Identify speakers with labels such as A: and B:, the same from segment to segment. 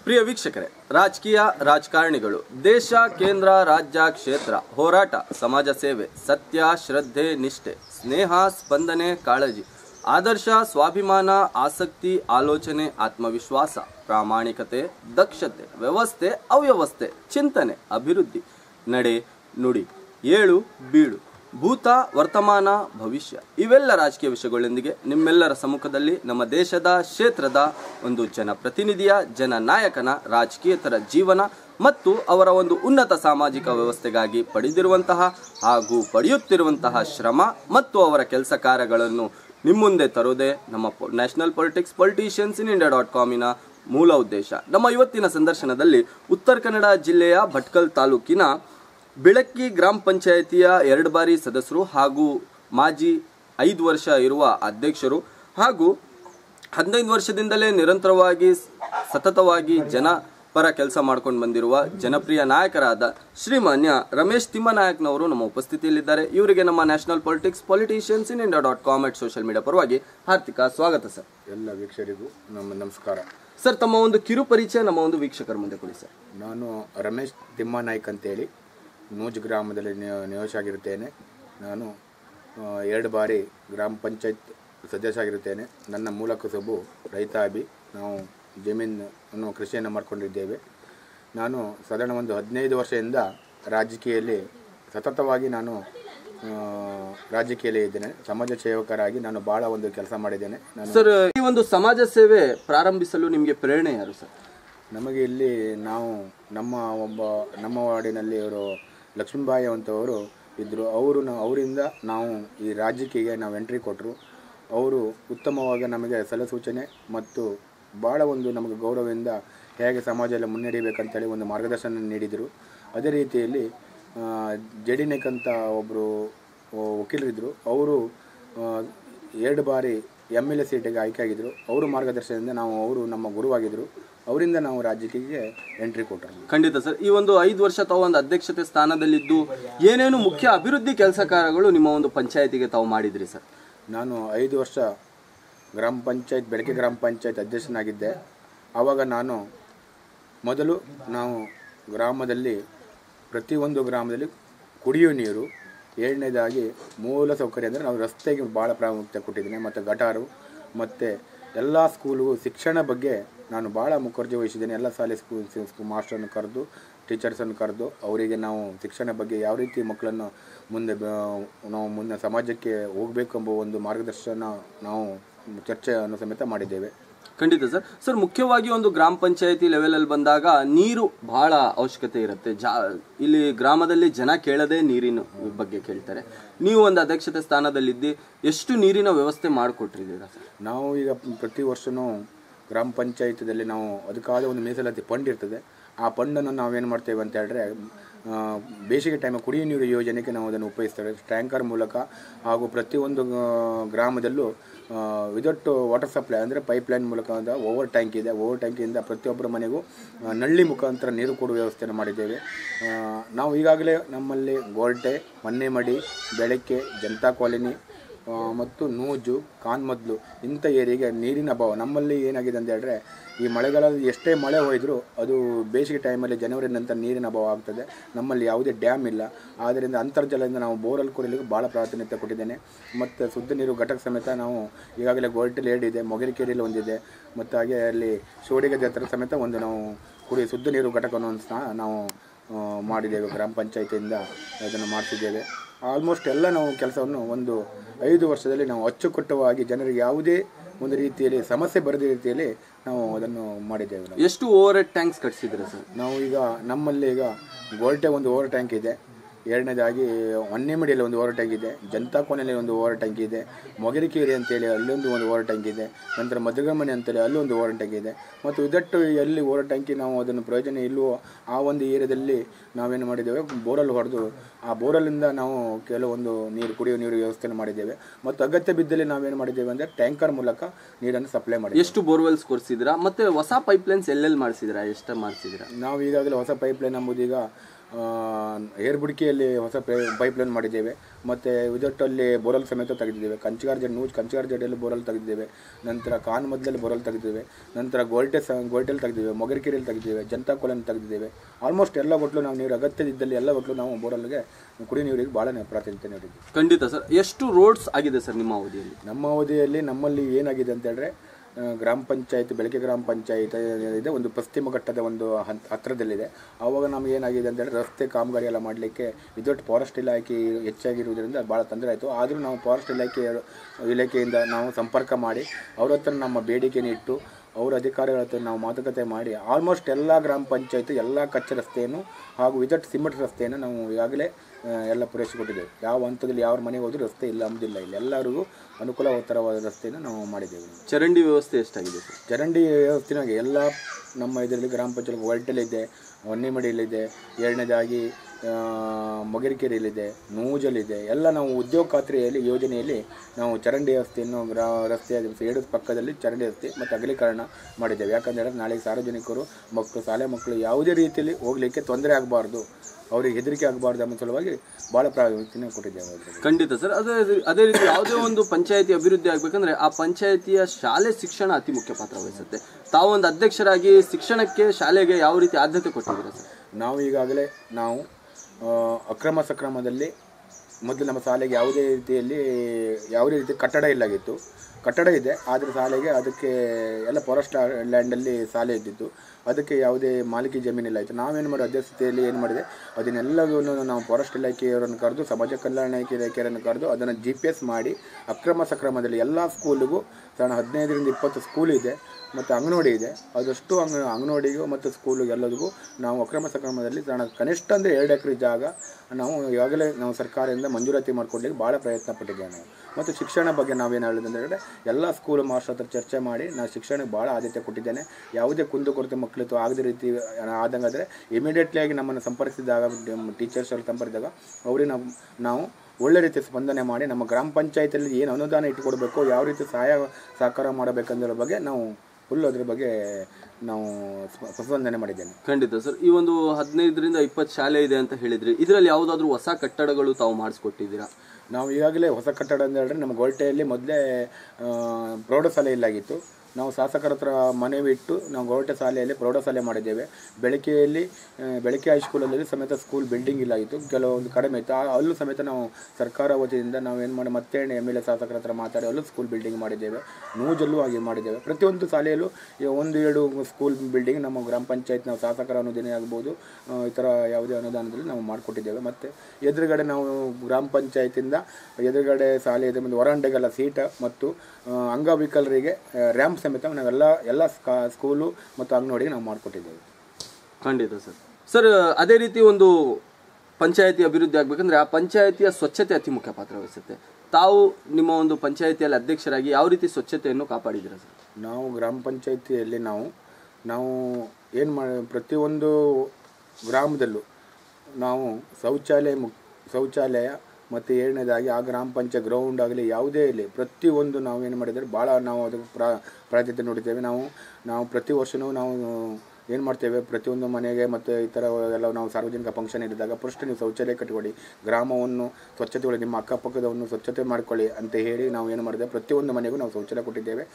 A: ಪ್ರಿಯ ವೀಕ್ಷಕರೇ ರಾಜಕೀಯ ರಾಜಕಾರಣಿಗಳು ದೇಶ ಕೇಂದ್ರ ರಾಜ್ಯ ಕ್ಷೇತ್ರ ಹೋರಾಟ ಸಮಾಜ ಸೇವೆ ಸತ್ಯ ಶ್ರದ್ಧೆ ನಿಷ್ಠೆ ಸ್ನೇಹ ಸ್ಪಂದನೆ ಕಾಳಜಿ ಆದರ್ಶ ಸ್ವಾಭಿಮಾನ ಆಸಕ್ತಿ ಆಲೋಚನೆ ಆತ್ಮವಿಶ್ವಾಸ ಪ್ರಾಮಾಣಿಕತೆ ದಕ್ಷತೆ ವ್ಯವಸ್ಥೆ ಅವ್ಯವಸ್ಥೆ ಚಿಂತನೆ ಅಭಿವೃದ್ಧಿ ನಡೆ ನುಡಿ ಏಳು ಬೀಳು ಭೂತ ವರ್ತಮಾನ ಭವಿಷ್ಯ ಇವೆಲ್ಲ ರಾಜಕೀಯ ವಿಷಯಗಳೊಂದಿಗೆ ನಿಮ್ಮೆಲ್ಲರ ಸಮ್ಮುಖದಲ್ಲಿ ನಮ್ಮ ದೇಶದ ಕ್ಷೇತ್ರದ ಒಂದು ಜನಪ್ರತಿನಿಧಿಯ ಜನನಾಯಕನ ರಾಜಕೀಯತರ ಜೀವನ ಮತ್ತು ಅವರ ಒಂದು ಉನ್ನತ ಸಾಮಾಜಿಕ ವ್ಯವಸ್ಥೆಗಾಗಿ ಪಡೆದಿರುವಂತಹ ಹಾಗೂ ಪಡೆಯುತ್ತಿರುವಂತಹ ಶ್ರಮ ಮತ್ತು ಅವರ ಕೆಲಸ ಕಾರ್ಯಗಳನ್ನು ನಿಮ್ಮ ಮುಂದೆ ತರುವುದೇ ನಮ್ಮ national politics politicians in India dot ಕಾಮಿನ ಮೂಲ ಉದ್ದೇಶ ನಮ್ಮ ಇವತ್ತಿನ ಸಂದರ್ಶನದಲ್ಲಿ ಉತ್ತರ ಕನ್ನಡ ಜಿಲ್ಲೆಯ ಭಟ್ಕಲ್ ತಾಲೂಕಿನ ಬೆಳಕ್ಕಿ ಗ್ರಾಮ ಪಂಚಾಯಿತಿಯ ಎರಡು ಬಾರಿ ಸದಸ್ಯರು ಹಾಗೂ ಮಾಜಿ ಐದು ವರ್ಷ ಇರುವ ಅಧ್ಯಕ್ಷರು ಹಾಗೂ ಹದಿನೈದು ವರ್ಷದಿಂದಲೇ ನಿರಂತರವಾಗಿ ಸತತವಾಗಿ ಜನ ಪರ ಕೆಲಸ ಮಾಡ್ಕೊಂಡು ಬಂದಿರುವ ಜನಪ್ರಿಯ ನಾಯಕರಾದ ಶ್ರೀಮಾನ್ಯ ರಮೇಶ್ ತಿಮ್ಮನಾಯಕ್ನವರು ನಮ್ಮ ಉಪಸ್ಥಿತಿಯಲ್ಲಿದ್ದಾರೆ ಇವರಿಗೆ ನಮ್ಮ national politics politicians in India dot com at social media ಪರವಾಗಿ ಹಾರ್ದಿಕ ಸ್ವಾಗತ ಸರ್
B: ಎಲ್ಲ ವೀಕ್ಷಕರಿಗೂ ನಮ್ಮ ನಮಸ್ಕಾರ
A: ಸರ್ ತಮ್ಮ ಒಂದು ಕಿರು ಪರಿಚಯ ನಮ್ಮ ಒಂದು ವೀಕ್ಷಕರ ಮುಂದೆ ಕೊಡಿ ಸರ್
B: ನಾನು ರಮೇಶ್ ತಿಮ್ಮನಾಯ್ಕ್ ಅಂತೇಳಿ ನೂಜ್ ಗ್ರಾಮದಲ್ಲಿ ನಿವ- ನಿವಾಸಿಯಾಗಿರುತ್ತೇನೆ ನಾನು ಆ, ಎರಡು ಬಾರಿ ಗ್ರಾಮ ಪಂಚಾಯತ್ ಸದಸ್ಯ ಆಗಿರುತ್ತೇನೆ ನನ್ನ ಮೂಲ ಕಸುಬು ರೈತಾಬಿ ನಾವು ಜಮೀನನ್ನು ಕೃಷಿಯನ್ನು ಮಾಡಿಕೊಂಡಿದ್ದೇವೆ ನಾನು ಸಾಧಾರಣ ಒಂದು ಹದಿನೈದು ವರ್ಷದಿಂದ ರಾಜಕೀಯದಲ್ಲಿ ಸತತವಾಗಿ ನಾನು ಆ, ರಾಜಕೀಯದಲ್ಲಿ ಇದ್ದೇನೆ ಸಮಾಜ ಸೇವಕರಾಗಿ ನಾನು ಭಾಳ ಒಂದು ಕೆಲಸ ಮಾಡಿದ್ದೇನೆ ನಾನು
A: ಸರ್ ಈ ಒಂದು ಸಮಾಜ ಸೇವೆ ಪ್ರಾರಂಭಿಸಲು ನಿಮಗೆ ಪ್ರೇರಣೆ ಯಾರು ಸರ್
B: ನಮಗೆ ಇಲ್ಲಿ ನಾವು ನಮ್ಮ ಒಬ್ಬ ನಮ್ಮ ವಾರ್ಡಿನಲ್ಲಿ ಅವರು ಲಕ್ಷ್ಮೀಬಾಯಿ ಅಂತವರು ಇದ್ದರು ಅವರು ನಾವು ಅವರಿಂದ ನಾವು ಈ ರಾಜ್ಯಕ್ಕೆ ನಾವು ಎಂಟ್ರಿ ಕೊಟ್ಟರು ಅವರು ಉತ್ತಮವಾಗಿ ನಮಗೆ ಸಲಸೂಚನೆ ಮತ್ತು ಭಾಳ ಒಂದು ನಮಗೆ ಗೌರವದಿಂದ ಹೇಗೆ ಸಮಾಜದಲ್ಲಿ ಮುನ್ನಡೆಯಬೇಕಂತೇಳಿ ಒಂದು ಮಾರ್ಗದರ್ಶನ ನೀಡಿದರು ಅದೇ ರೀತಿಯಲ್ಲಿ ಜಡಿನೆಕ್ ಅಂತ ಒಬ್ಬರು ವಕೀಲರಿದ್ದರು ಅವರು ಆ, ಎರಡು ಬಾರಿ ಎಮ್ ಎಲ್ ಎ ಸೀಟಿಗೆ ಆಯ್ಕೆ ಆಗಿದ್ದರು ಅವರು ಮಾರ್ಗದರ್ಶನದಿಂದ ನಾವು ಅವರು ನಮ್ಮ ಗುರುವಾಗಿದ್ದರು ಅವರಿಂದ ನಾವು ರಾಜಕೀಯಕ್ಕೆ ಎಂಟ್ರಿ ಕೊಟ್ಟರು
A: ಖಂಡಿತ ಸರ್ ಈ ಒಂದು ಐದು ವರ್ಷ ತಾವು ಒಂದು ಅಧ್ಯಕ್ಷತೆ ಸ್ಥಾನದಲ್ಲಿದ್ದು ಏನೇನು ಮುಖ್ಯ ಅಭಿವೃದ್ಧಿ ಕೆಲಸ ಕಾರ್ಯಗಳು ನಿಮ್ಮ ಒಂದು ಪಂಚಾಯತಿಗೆ ತಾವು ಮಾಡಿದ್ರಿ ಸರ್
B: ನಾನು ಐದು ವರ್ಷ ಗ್ರಾಮ ಪಂಚಾಯತ್ ಬೆಳಗ್ಗೆ ಗ್ರಾಮ ಪಂಚಾಯತ್ ಅಧ್ಯಕ್ಷನಾಗಿದ್ದೆ ಆವಾಗ ನಾನು ಮೊದಲು ನಾವು ಗ್ರಾಮದಲ್ಲಿ ಪ್ರತಿಯೊಂದು ಗ್ರಾಮದಲ್ಲಿ ಕುಡಿಯುವ ನೀರು ಏಳನೇದಾಗಿ ಮೂಲ ಸೌಕರ್ಯ ಅಂದರೆ ನಾವು ರಸ್ತೆಗೆ ಭಾಳ ಪ್ರಾಮುಖ್ಯತೆ ಕೊಟ್ಟಿದ್ದೀನಿ ಮತ್ತು ಗಟಾರು ಮತ್ತು ಎಲ್ಲ ಸ್ಕೂಲ್ಗೂ ಶಿಕ್ಷಣ ಬಗ್ಗೆ ನಾನು ಭಾಳ ಮುಖರ್ಜಿ ವಹಿಸಿದ್ದೇನೆ ಎಲ್ಲ ಶಾಲೆ ಸ್ಕೂಲ್ ಸ್ಕೂ ಮಾಸ್ಟರನ್ನು ಕರೆದು ಟೀಚರ್ಸನ್ನು ಕರೆದು ಅವರಿಗೆ ನಾವು ಶಿಕ್ಷಣ ಬಗ್ಗೆ ಯಾವ ರೀತಿ ಮಕ್ಕಳನ್ನು ಮುಂದೆ ಬ- ನಾವು ಮುಂದೆ ಸಮಾಜಕ್ಕೆ ಹೋಗಬೇಕೆಂಬ ಒಂದು ಮಾರ್ಗದರ್ಶನ ನಾವು ಚರ್ಚೆಯನ್ನು ಸಮೇತ ಮಾಡಿದ್ದೇವೆ
A: ಖಂಡಿತ ಸರ್ ಸರ್ ಮುಖ್ಯವಾಗಿ ಒಂದು ಗ್ರಾಮ ಪಂಚಾಯತಿ ಲೆವೆಲ್ ಅಲ್ಲಿ ಬಂದಾಗ ನೀರು ಬಹಳ ಅವಶ್ಯಕತೆ ಇರುತ್ತೆ ಜಾ ಇಲ್ಲಿ ಗ್ರಾಮದಲ್ಲಿ ಜನ ಕೇಳದೆ ನೀರಿನ ಬಗ್ಗೆ ಕೇಳ್ತಾರೆ ನೀವು ಒಂದು ಅಧ್ಯಕ್ಷತೆ ಸ್ಥಾನದಲ್ಲಿದ್ದು ಎಷ್ಟು ನೀರಿನ ವ್ಯವಸ್ಥೆ ಮಾಡಿಕೊಟ್ರಿದ್ದೀರಾ ಸರ್
B: ನಾವು ಈಗ ಪ್ರತಿ ವರ್ಷವೂ ಗ್ರಾಮ ಪಂಚಾಯತದಲ್ಲಿ ನಾವು ಅದಕ್ಕಾದ ಒಂದು ಮೀಸಲಾತಿ ಫಂಡ್ ಇರ್ತದೆ ಆ ಫಂಡನ್ನು ನಾವೇನು ಮಾಡ್ತೇವೆ ಅಂತ ಹೇಳಿದ್ರೆ ಆ, ಬೇಸಿಗೆ ಟೈಮ್ ಕುಡಿಯುವ ನೀರು ಯೋಜನೆಗೆ ನಾವು ಅದನ್ನು ಉಪಯೋಗಿಸ್ತೇವೆ ಟ್ಯಾಂಕರ್ ಮೂಲಕ ಹಾಗೂ ಪ್ರತಿಯೊಂದು ಆ, ಗ್ರಾಮದಲ್ಲೂ ವಿದೌಟ್ ವಾಟರ್ ಸಪ್ಲೈ ಅಂದರೆ ಪೈಪ್ ಲೈನ್ ಮೂಲಕ ಓವರ್ ಟ್ಯಾಂಕ್ ಇದೆ ಓವರ್ ಟ್ಯಾಂಕಿಂದ ಪ್ರತಿಯೊಬ್ಬರ ಮನೆಗೂ ಆ, ನಳ್ಳಿ ಮುಖಾಂತರ ನೀರು ಕೊಡುವ ವ್ಯವಸ್ಥೆಯನ್ನು ಮಾಡಿದ್ದೇವೆ ಆ, ನಾವು ಈಗಾಗಲೇ ನಮ್ಮಲ್ಲಿ ಗೋಲ್ಟೆ ಮನ್ನೆಮಡಿ ಬೆಳಕ್ಕೆ ಜನತಾ ಕಾಲೋನಿ ಆ, ಮತ್ತು ನೂಜು ಕಾನ್ಮದ್ಲು ಇಂಥ ಏರಿಯಾಗೆ ನೀರಿನ ಅಭಾವ ನಮ್ಮಲ್ಲಿ ಏನಾಗಿದೆ ಅಂತ ಹೇಳಿದ್ರೆ ಈ ಮಳೆಗಾಲದಲ್ಲಿ ಎಷ್ಟೇ ಮಳೆ ಹೋಯಿದ್ರು ಅದು ಬೇಸಿಗೆ ಟೈಮಲ್ಲಿ ಜನವರಿ ನಂತರ ನೀರಿನ ಅಭಾವ ಆಗ್ತದೆ ನಮ್ಮಲ್ಲಿ ಯಾವುದೇ ಡ್ಯಾಮ್ ಇಲ್ಲ ಆದ್ದರಿಂದ ಅಂತರ್ಜಲದಿಂದ ನಾವು ಬೋರ್ವೆಲ್ ಕೊಡಲಿಕ್ಕೆ ಭಾಳ ಪ್ರಾಧಾನ್ಯತೆ ಕೊಟ್ಟಿದ್ದೇನೆ ಮತ್ತು ಶುದ್ಧ ನೀರು ಘಟಕ ಸಮೇತ ನಾವು ಈಗಾಗಲೇ ಗೋಲ್ಟಲ್ಲಿ ಎರಡು ಇದೆ ಮೊಗರಿಕೆರೆಯಲ್ಲಿ ಒಂದಿದೆ ಮತ್ತು ಹಾಗೆ ಅಲ್ಲಿ ಶೋಡಿಗದ ಹತ್ರ ಸಮೇತ ಒಂದು ನಾವು ಕುಡಿ ಶುದ್ಧ ನೀರು ಘಟಕವನ್ನು ಸಹ ನಾವು ಆ, ಮಾಡಿದ್ದೇವೆ ಗ್ರಾಮ ಪಂಚಾಯತಿಯಿಂದ ಅದನ್ನು ಮಾಡ್ತಿದ್ದೇವೆ ಆಲ್ಮೋಸ್ಟ್ ಎಲ್ಲ ನಾವು ಕೆಲಸವನ್ನು ಒಂದು ಐದು ವರ್ಷದಲ್ಲಿ ನಾವು ಅಚ್ಚುಕಟ್ಟುವಾಗಿ ಜನರಿಗೆ ಯಾವುದೇ ಒಂದು ರೀತಿಯಲ್ಲಿ ಸಮಸ್ಯೆ ಬರದ ರೀತಿಯಲ್ಲಿ ನಾವು ಅದನ್ನು ಮಾಡಿದ್ದೇವೆ ನಾವು
A: ಎಷ್ಟು ಓವರ್ ಹೆಡ್ ಟ್ಯಾಂಕ್ಸ್ ಕಟ್ಸಿದ್ರೆ ಸರ್
B: ನಾವು ಈಗ ನಮ್ಮಲ್ಲಿ ಈಗ ಗೋಲ್ಟೆ ಒಂದು ಓವರ್ ಟ್ಯಾಂಕ್ ಇದೆ ಎರಡನೇದಾಗಿ ಹೊನ್ನೆಮಡಿಯಲ್ಲಿ ಒಂದು ಓವರ್ ಟ್ಯಾಂಕ್ ಇದೆ ಜನತಾ ಕೋಣೆಯಲ್ಲಿ ಒಂದು ಓವರ್ ಟ್ಯಾಂಕ್ ಇದೆ ಮೊಗರಿಕೇರಿ ಅಂತೇಳಿ ಅಲ್ಲೊಂದು ಒಂದು ಓವರ್ ಟ್ಯಾಂಕ್ ಇದೆ ನಂತರ ಮಧುಗಮನೆ ಅಂತೇಳಿ ಅಲ್ಲೊಂದು ಓವರ್ ಟ್ಯಾಂಕ್ ಇದೆ ಮತ್ತು ಇದಟ್ಟು ಎಲ್ಲಿ ಓವರ್ ಟ್ಯಾಂಕಿ ನಾವು ಅದನ್ನು ಪ್ರಯೋಜನ ಇಲ್ಲವೋ ಆ ಒಂದು ಏರಿಯಾದಲ್ಲಿ ನಾವೇನು ಮಾಡಿದ್ದೇವೆ ಬೋರಲ್ ಹೊಡೆದು ಆ ಬೋರಲ್ಲಿಂದ ನಾವು ಕೆಲವೊಂದು ನೀರು ಕುಡಿಯುವ ನೀರು ವ್ಯವಸ್ಥೆಯನ್ನು ಮಾಡಿದ್ದೇವೆ ಮತ್ತು ಅಗತ್ಯ ಬಿದ್ದಲ್ಲಿ ನಾವೇನು ಮಾಡಿದ್ದೇವೆ ಅಂದರೆ ಟ್ಯಾಂಕರ್ ಮೂಲಕ ನೀರನ್ನು ಸಪ್ಲೈ ಮಾಡಿದ್ದೇವೆ
A: ಎಷ್ಟು ಬೋರ್ವೆಲ್ಸ್ ಕೊರ್ಸಿದಿರಾ ಮತ್ತೆ ಹೊಸ ಪೈಪ್ ಲೈನ್ಸ್ ಎಲ್ಲೆಲ್ಲಿ ಮಾಡಿಸಿದಿರಾ ಎಷ್ಟು ಮಾಡಿಸಿದಿರಾ
B: ನಾವು ಈಗಾಗಲೇ ಹೊಸ ಪೈಪ್ಲೈನ್ ಎಂಬುದು ಈಗ ಏರ್ಬುಡ್ಕಿಯಲ್ಲಿ ಹೊಸ ಪೈಪ್ ಲೈನ್ ಮಾಡಿದ್ದೇವೆ ಮತ್ತು ವಿದಟ್ಟಲ್ಲಿ ಬೋರಲ್ ಸಮೇತ ತೆಗೆದಿದ್ದೇವೆ ಕಂಚಿಗಾರ ಜಡ್ ನೂಜ್ ಕಂಚಿಗಾರ ಜಡ್ಡಲ್ಲಿ ಬೋರಲ್ ತೆಗೆದಿದ್ದೇವೆ ನಂತರ ಕಾನ್ ಮದ್ದಲ್ಲಿ ಬೋರಲ್ ತೆಗೆದಿದ್ದೇವೆ ನಂತರ ಗೋಲ್ಟೆ ಸ ಗೋಲ್ಟೆಲ್ ತೆಗೆದಿದ್ದೇವೆ ಮೊಗರಿಕೆರೆಯಲ್ಲಿ ತೆಗೆದಿದ್ದೇವೆ ಜನತಾ ಕೊಲನ್ನು ತೆಗೆದಿದ್ದೇವೆ ಆಲ್ಮೋಸ್ಟ್ ಎಲ್ಲ ಒಟ್ಲು ನಾವು ನೀರು ಅಗತ್ಯದಿದ್ದಲ್ಲಿ ಎಲ್ಲ ಒಟ್ಲು ನಾವು ಬೋರಲ್ಗೆ ಕುಡಿ ನೀರಿಗೆ ಭಾಳ ಪ್ರಾಧಾನ್ಯತೆ ನೀಡಿದ್ದೀವಿ
A: ಖಂಡಿತ ಸರ್ ಎಷ್ಟು ರೋಡ್ಸ್ ಆಗಿದೆ ಸರ್ ನಿಮ್ಮ ಅವಧಿಯಲ್ಲಿ
B: ನಮ್ಮ ಅವಧಿಯಲ್ಲಿ ನಮ್ಮಲ್ಲಿ ಏನಾಗಿದೆ ಅಂತ ಹೇಳಿದ್ರೆ ಆ, ಗ್ರಾಮ ಪಂಚಾಯತ್ ಬೆಳಗ್ಗೆ ಗ್ರಾಮ ಪಂಚಾಯತ್ ಇದೆ ಒಂದು ಪಶ್ಚಿಮ ಘಟ್ಟದ ಒಂದು ಹಂತ ಹತ್ತಿರದಲ್ಲಿದೆ ಆವಾಗ ನಮ್ಗೆ ಏನಾಗಿದೆ ಅಂತ ಹೇಳಿದ್ರೆ ರಸ್ತೆ ಕಾಮಗಾರಿ ಎಲ್ಲ ಮಾಡಲಿಕ್ಕೆ ವಿದೌಟ್ ಫಾರೆಸ್ಟ್ ಇಲಾಖೆ ಹೆಚ್ಚಾಗಿರುವುದರಿಂದ ಭಾಳ ತೊಂದರೆ ಆಯಿತು ಆದರೂ ನಾವು ಫಾರೆಸ್ಟ್ ಇಲಾಖೆ ಇಲಾಖೆಯಿಂದ ನಾವು ಸಂಪರ್ಕ ಮಾಡಿ ಅವ್ರ ಹತ್ರ ನಮ್ಮ ಬೇಡಿಕೆನ ಇಟ್ಟು ಅವ್ರ ಅಧಿಕಾರಿಗಳ ಹತ್ರ ನಾವು ಮಾತುಕತೆ ಮಾಡಿ ಆಲ್ಮೋಸ್ಟ್ ಎಲ್ಲ ಗ್ರಾಮ ಪಂಚಾಯತ್ ಎಲ್ಲ ಕಚ್ಚೆ ರಸ್ತೆಯನ್ನು ಹಾಗೂ ವಿದಟ್ ಸಿಮೆಂಟ್ ರಸ್ತೆಯನ್ನು ನಾವು ಈಗಾಗಲೇ ಆ, ಎಲ್ಲ ಪೂರೈಸಿಕೊಟ್ಟಿದ್ದೇವೆ ಯಾವ ಹಂತದಲ್ಲಿ ಯಾವ ಮನೆಗೆ ಹೋದರೂ ರಸ್ತೆ ಇಲ್ಲ ಅಂಬುದಿಲ್ಲ ಇಲ್ಲಿ ಎಲ್ಲರಿಗೂ ಅನುಕೂಲಕರವಾದ ರಸ್ತೆಯನ್ನು ನಾವು ಮಾಡಿದ್ದೇವೆ
A: ಚರಂಡಿ ವ್ಯವಸ್ಥೆ ಎಷ್ಟಾಗಿದೆ ಸರ್
B: ಚರಂಡಿ ವ್ಯವಸ್ಥೆನಾಗೆ ಎಲ್ಲ ನಮ್ಮ ಇದರಲ್ಲಿ ಗ್ರಾಮ ಪಂಚಾಯತ್ ಹೊರಟಲ್ಲಿದೆ ಹೊನ್ನಿಮಡಿಯಲ್ಲಿದೆ ಎರಡನೇದಾಗಿ ಆ, ಮೊಗರಿಕೆರೆಯಲ್ಲಿದೆ ನೂಜಲ್ಲಿದೆ ಎಲ್ಲ ನಾವು ಉದ್ಯೋಗ ಖಾತ್ರಿಯಲ್ಲಿ ಯೋಜನೆಯಲ್ಲಿ ನಾವು ಚರಂಡಿ ವ್ಯವಸ್ಥೆಯನ್ನು ಗ್ರಾ ರಸ್ತೆಯ ಏಡು ಪಕ್ಕದಲ್ಲಿ ಚರಂಡಿ ವ್ಯವಸ್ಥೆ ಮತ್ತು ಅಗಲೀಕರಣ ಮಾಡಿದ್ದೇವೆ ಯಾಕಂದರೆ ನಾಳೆ ಸಾರ್ವಜನಿಕರು ಮಕ್ಕಳು ಶಾಲೆ ಮಕ್ಕಳು ಯಾವುದೇ ರೀತಿಯಲ್ಲಿ ಹೋಗಲಿಕ್ಕೆ ತೊಂದರೆ ಆಗಬಾರ್ದು ಅವರಿಗೆ ಹೆದರಿಕೆ ಆಗಬಾರ್ದು ಅನ್ನೋ ಸಲುವಾಗಿ ಭಾಳ ಪ್ರಾಮುಖ್ಯತೆ ಕೊಟ್ಟಿದ್ದೇವೆ ಅದರಲ್ಲಿ
A: ಖಂಡಿತ ಸರ್ ಅದೇ ಅದೇ ರೀತಿ ಯಾವುದೇ ಒಂದು ಪಂಚಾಯತಿ ಅಭಿವೃದ್ಧಿ ಆಗ್ಬೇಕಂದ್ರೆ ಆ ಪಂಚಾಯತಿಯ ಶಾಲೆ ಶಿಕ್ಷಣ ಅತಿ ಮುಖ್ಯ ಪಾತ್ರ ವಹಿಸುತ್ತೆ ತಾವು ಒಂದು ಅಧ್ಯಕ್ಷರಾಗಿ ಶಿಕ್ಷಣಕ್ಕೆ ಶಾಲೆಗೆ ಯಾವ ರೀತಿ ಆದ್ಯತೆ ಕೊಟ್ಟಿದ್ದೀರಾ ಸರ್
B: ನಾವು ಈಗಾಗಲೇ ನಾವು ಆ, ಅಕ್ರಮ ಸಕ್ರಮದಲ್ಲಿ ಮೊದಲು ನಮ್ಮ ಶಾಲೆಗೆ ಯಾವುದೇ ರೀತಿಯಲ್ಲಿ ಯಾವುದೇ ರೀತಿ ಕಟ್ಟಡ ಇಲ್ಲಾಗಿತ್ತು ಕಟ್ಟಡ ಇದೆ ಆದರೆ ಶಾಲೆಗೆ ಅದಕ್ಕೆ ಎಲ್ಲ ಫಾರೆಸ್ಟ್ ಲ್ಯಾಂಡಲ್ಲಿ ಶಾಲೆ ಇದ್ದಿತ್ತು ಅದಕ್ಕೆ ಯಾವುದೇ ಮಾಲಿಕೆ ಜಮೀನಿಲ್ಲ ಆಯಿತು ನಾವೇನು ಮಾಡಿ ಅಧ್ಯಕ್ಷತೆಯಲ್ಲಿ ಏನು ಮಾಡಿದೆ ಅದನ್ನೆಲ್ಲವನ್ನು ನಾವು ಫಾರೆಸ್ಟ್ ಇಲಾಖೆಯವರನ್ನು ಕರೆದು ಸಮಾಜ ಕಲ್ಯಾಣ ಇಲಾಖೆಯವರನ್ನು ಕರೆದು ಅದನ್ನು ಜಿ ಪಿ ಎಸ್ ಮಾಡಿ ಅಕ್ರಮ ಸಕ್ರಮದಲ್ಲಿ ಎಲ್ಲ ಸ್ಕೂಲಿಗೂ ಸಣ್ಣ ಹದಿನೈದರಿಂದ ಇಪ್ಪತ್ತು ಸ್ಕೂಲ್ ಇದೆ ಮತ್ತು ಅಂಗನವಾಡಿ ಇದೆ ಅದಷ್ಟು ಅಂಗ ಅಂಗನವಾಡಿಗೂ ಮತ್ತು ಸ್ಕೂಲಿಗೆ ಎಲ್ಲದಕ್ಕೂ ನಾವು ಅಕ್ರಮ ಸಕ್ರಮದಲ್ಲಿ ಸಣ್ಣ ಕನಿಷ್ಠ ಅಂದರೆ ಎರಡು ಎಕರೆ ಜಾಗ ನಾವು ಈಗಾಗಲೇ ನಾವು ಸರ್ಕಾರದಿಂದ ಮಂಜೂರಾತಿ ಮಾಡಿಕೊಡ್ಲಿಕ್ಕೆ ಭಾಳ ಪ್ರಯತ್ನ ಪಟ್ಟಿದ್ದೇವೆ ನಾವು ಮತ್ತು ಶಿಕ್ಷಣ ಬಗ್ಗೆ ನಾವೇನು ಹೇಳಿದೆ ಅಂತ ಹೇಳಿದ್ರೆ ಎಲ್ಲ ಸ್ಕೂಲ್ ಮಾಸ್ಟರ್ ಹತ್ರ ಚರ್ಚೆ ಮಾಡಿ ನಾನು ಶಿಕ್ಷಣಕ್ಕೆ ಭಾಳ ಆದ್ಯತೆ ಕೊಟ್ಟಿದ್ದೇನೆ ಯಾವುದೇ ಕುಂದುಕೊರತೆ ಮಕ್ಕಳಿತ್ತು ಆಗದ ರೀತಿ ಆದಂಗಾದರೆ ಇಮಿಡಿಯೇಟ್ಲಿ ಆಗಿ ನಮ್ಮನ್ನು ಸಂಪರ್ಕಿಸಿದಾಗ ಟೀಚರ್ಸ್ ಅವ್ರು ಸಂಪರ್ಕಿಸಿದಾಗ ಅವರಿಗೆ ನಾವು ನಾವು ಒಳ್ಳೆ ರೀತಿ ಸ್ಪಂದನೆ ಮಾಡಿ ನಮ್ಮ ಗ್ರಾಮ ಪಂಚಾಯತಿಯಲ್ಲಿ ಏನು ಅನುದಾನ ಇಟ್ಟುಕೊಡ್ಬೇಕು ಯಾವ ರೀತಿ ಸಹಾಯ ಸಹಕಾರ ಮಾಡಬೇಕಂದ್ರ ಬಗ್ಗೆ ನಾವು ಫುಲ್ ಅದ್ರ ಬಗ್ಗೆ ನಾವು ಸ್ಪ- ಸ್ಪಂದನೆ ಮಾಡಿದ್ದೇನೆ
A: ಖಂಡಿತ ಸರ್ ಈ ಒಂದು ಹದಿನೈದರಿಂದ ಇಪ್ಪತ್ತು ಶಾಲೆ ಇದೆ ಅಂತ ಹೇಳಿದ್ರಿ ಇದರಲ್ಲಿ ಯಾವುದಾದ್ರೂ ಹೊಸ ಕಟ್ಟಡಗಳು ತಾವು ಮಾಡಿಸ್ಕೊಟ್ಟಿದ್ದೀರಾ
B: ನಾವು ಈಗಾಗಲೇ ಹೊಸ ಕಟ್ಟಡ ಅಂತ ಹೇಳಿದ್ರೆ ನಮ್ಮ ಗೋಲ್ಟೆಯಲ್ಲಿ ಮೊದಲೇ ಪ್ರೌಢಶಾಲೆ ಇಲ್ಲಾಗಿತ್ತು ನಾವು ಶಾಸಕರ ಹತ್ರ ಮನವಿ ಇಟ್ಟು ನಾವು ಗೌರಟೆ ಶಾಲೆಯಲ್ಲಿ ಪ್ರೌಢಶಾಲೆ ಮಾಡಿದ್ದೇವೆ ಬೆಳಕೆಯಲ್ಲಿ ಆ, ಬೆಳಕೆ ಹೈಸ್ಕೂಲಲ್ಲಿ ಸಮೇತ ಸ್ಕೂಲ್ ಬಿಲ್ಡಿಂಗ್ ಇಲ್ಲಾಗಿತ್ತು ಕೆಲವೊಂದು ಕಡಿಮೆ ಇತ್ತು ಆ- ಅಲ್ಲೂ ಸಮೇತ ನಾವು ಸರ್ಕಾರ ವತಿಯಿಂದ ನಾವು ಏನು ಮಾಡಿ ಮತ್ತೆ ಎಮ್ ಎಲ್ ಎ ಶಾಸಕರ ಹತ್ರ ಮಾತಾಡಿ ಅಲ್ಲೂ ಸ್ಕೂಲ್ ಬಿಲ್ಡಿಂಗ್ ಮಾಡಿದ್ದೇವೆ ನೂಜಲ್ಲೂ ಹಾಗೆ ಮಾಡಿದ್ದೇವೆ ಪ್ರತಿಯೊಂದು ಶಾಲೆಯಲ್ಲೂ ಈ ಒಂದು ಎರಡು ಸ್ಕೂಲ್ ಬಿಲ್ಡಿಂಗ್ ನಮ್ಮ ಗ್ರಾಮ ಪಂಚಾಯತ್ ನಾವು ಶಾಸಕರ ಅನುದಾನ ಆಗ್ಬೋದು ಆ, ಈ ಥರ ಯಾವುದೇ ಅನುದಾನದಲ್ಲಿ ನಾವು ಮಾಡಿಕೊಟ್ಟಿದ್ದೇವೆ ಮತ್ತು ಎದುರುಗಡೆ ನಾವು ಗ್ರಾಮ ಪಂಚಾಯತಿಂದ ಎದುರುಗಡೆ ಶಾಲೆ ಇದೆ ಮತ್ತು ಹೊರಾಂಡೆಗೆಲ್ಲ ಸೀಟ ಮತ್ತು ಆ, ಅಂಗವಿಕಲರಿಗೆ ರ್ಯಾಂಪ್ ಸಮೇತ ನಾವೆಲ್ಲ ಎಲ್ಲ ಸ್ಕಾ- ಸ್ಕೂಲು ಮತ್ತು ಅಂಗನವಾಡಿಗೆ ನಾವು ಮಾಡಿಕೊಟ್ಟಿದ್ದೇವೆ
A: ಖಂಡಿತ ಸರ್ ಸರ್ ಅದೇ ರೀತಿ ಒಂದು ಪಂಚಾಯತಿ ಅಭಿವೃದ್ಧಿ ಆಗ್ಬೇಕಂದ್ರೆ ಆ ಪಂಚಾಯತಿಯ ಸ್ವಚ್ಛತೆ ಅತಿ ಮುಖ್ಯ ಪಾತ್ರ ವಹಿಸುತ್ತೆ ತಾವು ನಿಮ್ಮ ಒಂದು ಪಂಚಾಯತಿಯಲ್ಲಿ ಅಧ್ಯಕ್ಷರಾಗಿ ಯಾವ ರೀತಿ ಸ್ವಚ್ಛತೆಯನ್ನು ಕಾಪಾಡಿದ್ದೀರಾ ಸರ್
B: ನಾವು ಗ್ರಾಮ ಪಂಚಾಯತಿಯಲ್ಲಿ ನಾವು ನಾವು ಏನು ಮಾಡಿ ಪ್ರತಿಯೊಂದು ಗ್ರಾಮದಲ್ಲೂ ನಾವು ಶೌಚಾಲಯ ಮುಕ್ ಶೌಚಾಲಯ ಮತ್ತು ಏಳನೇದಾಗಿ ಆ ಗ್ರಾಮ ಪಂಚಾಯತ್ ಗ್ರೌಂಡ್ ಆಗಲಿ ಯಾವುದೇ ಇರಲಿ ಪ್ರತಿಯೊಂದು ನಾವು ಏನು ಮಾಡಿದರೆ ಭಾಳ ನಾವು ಅದಕ್ಕೆ ಪ್ರಾ ಪ್ರಾಧಾನ್ಯತೆ ನೋಡಿದ್ದೇವೆ ನಾವು ನಾವು ಪ್ರತಿ ವರ್ಷವೂ ನಾವು ಏನು ಮಾಡ್ತೇವೆ ಪ್ರತಿಯೊಂದು ಮನೆಗೆ ಮತ್ತು ಈ ಥರ ಎಲ್ಲ ನಾವು ಸಾರ್ವಜನಿಕ ಫಂಕ್ಷನ್ ಇದ್ದಾಗ ಫಸ್ಟ್ ನೀವು ಶೌಚಾಲಯ ಕಟ್ಟಿಕೊಳ್ಳಿ ಗ್ರಾಮವನ್ನು ಸ್ವಚ್ಛತೆ ನಿಮ್ಮ ಅಕ್ಕಪಕ್ಕದವನ್ನು ಸ್ವಚ್ಛತೆ ಮಾಡಿಕೊಳ್ಳಿ ಅಂತ ಹೇಳಿ ನಾವು ಏನು ಮಾಡಿದ್ದೇವೆ ಪ್ರತಿಯೊಂದು ಮನೆಗೂ ನಾವು ಶೌಚಾಲಯ ಕೊಟ್ಟಿದ್ದೇವೆ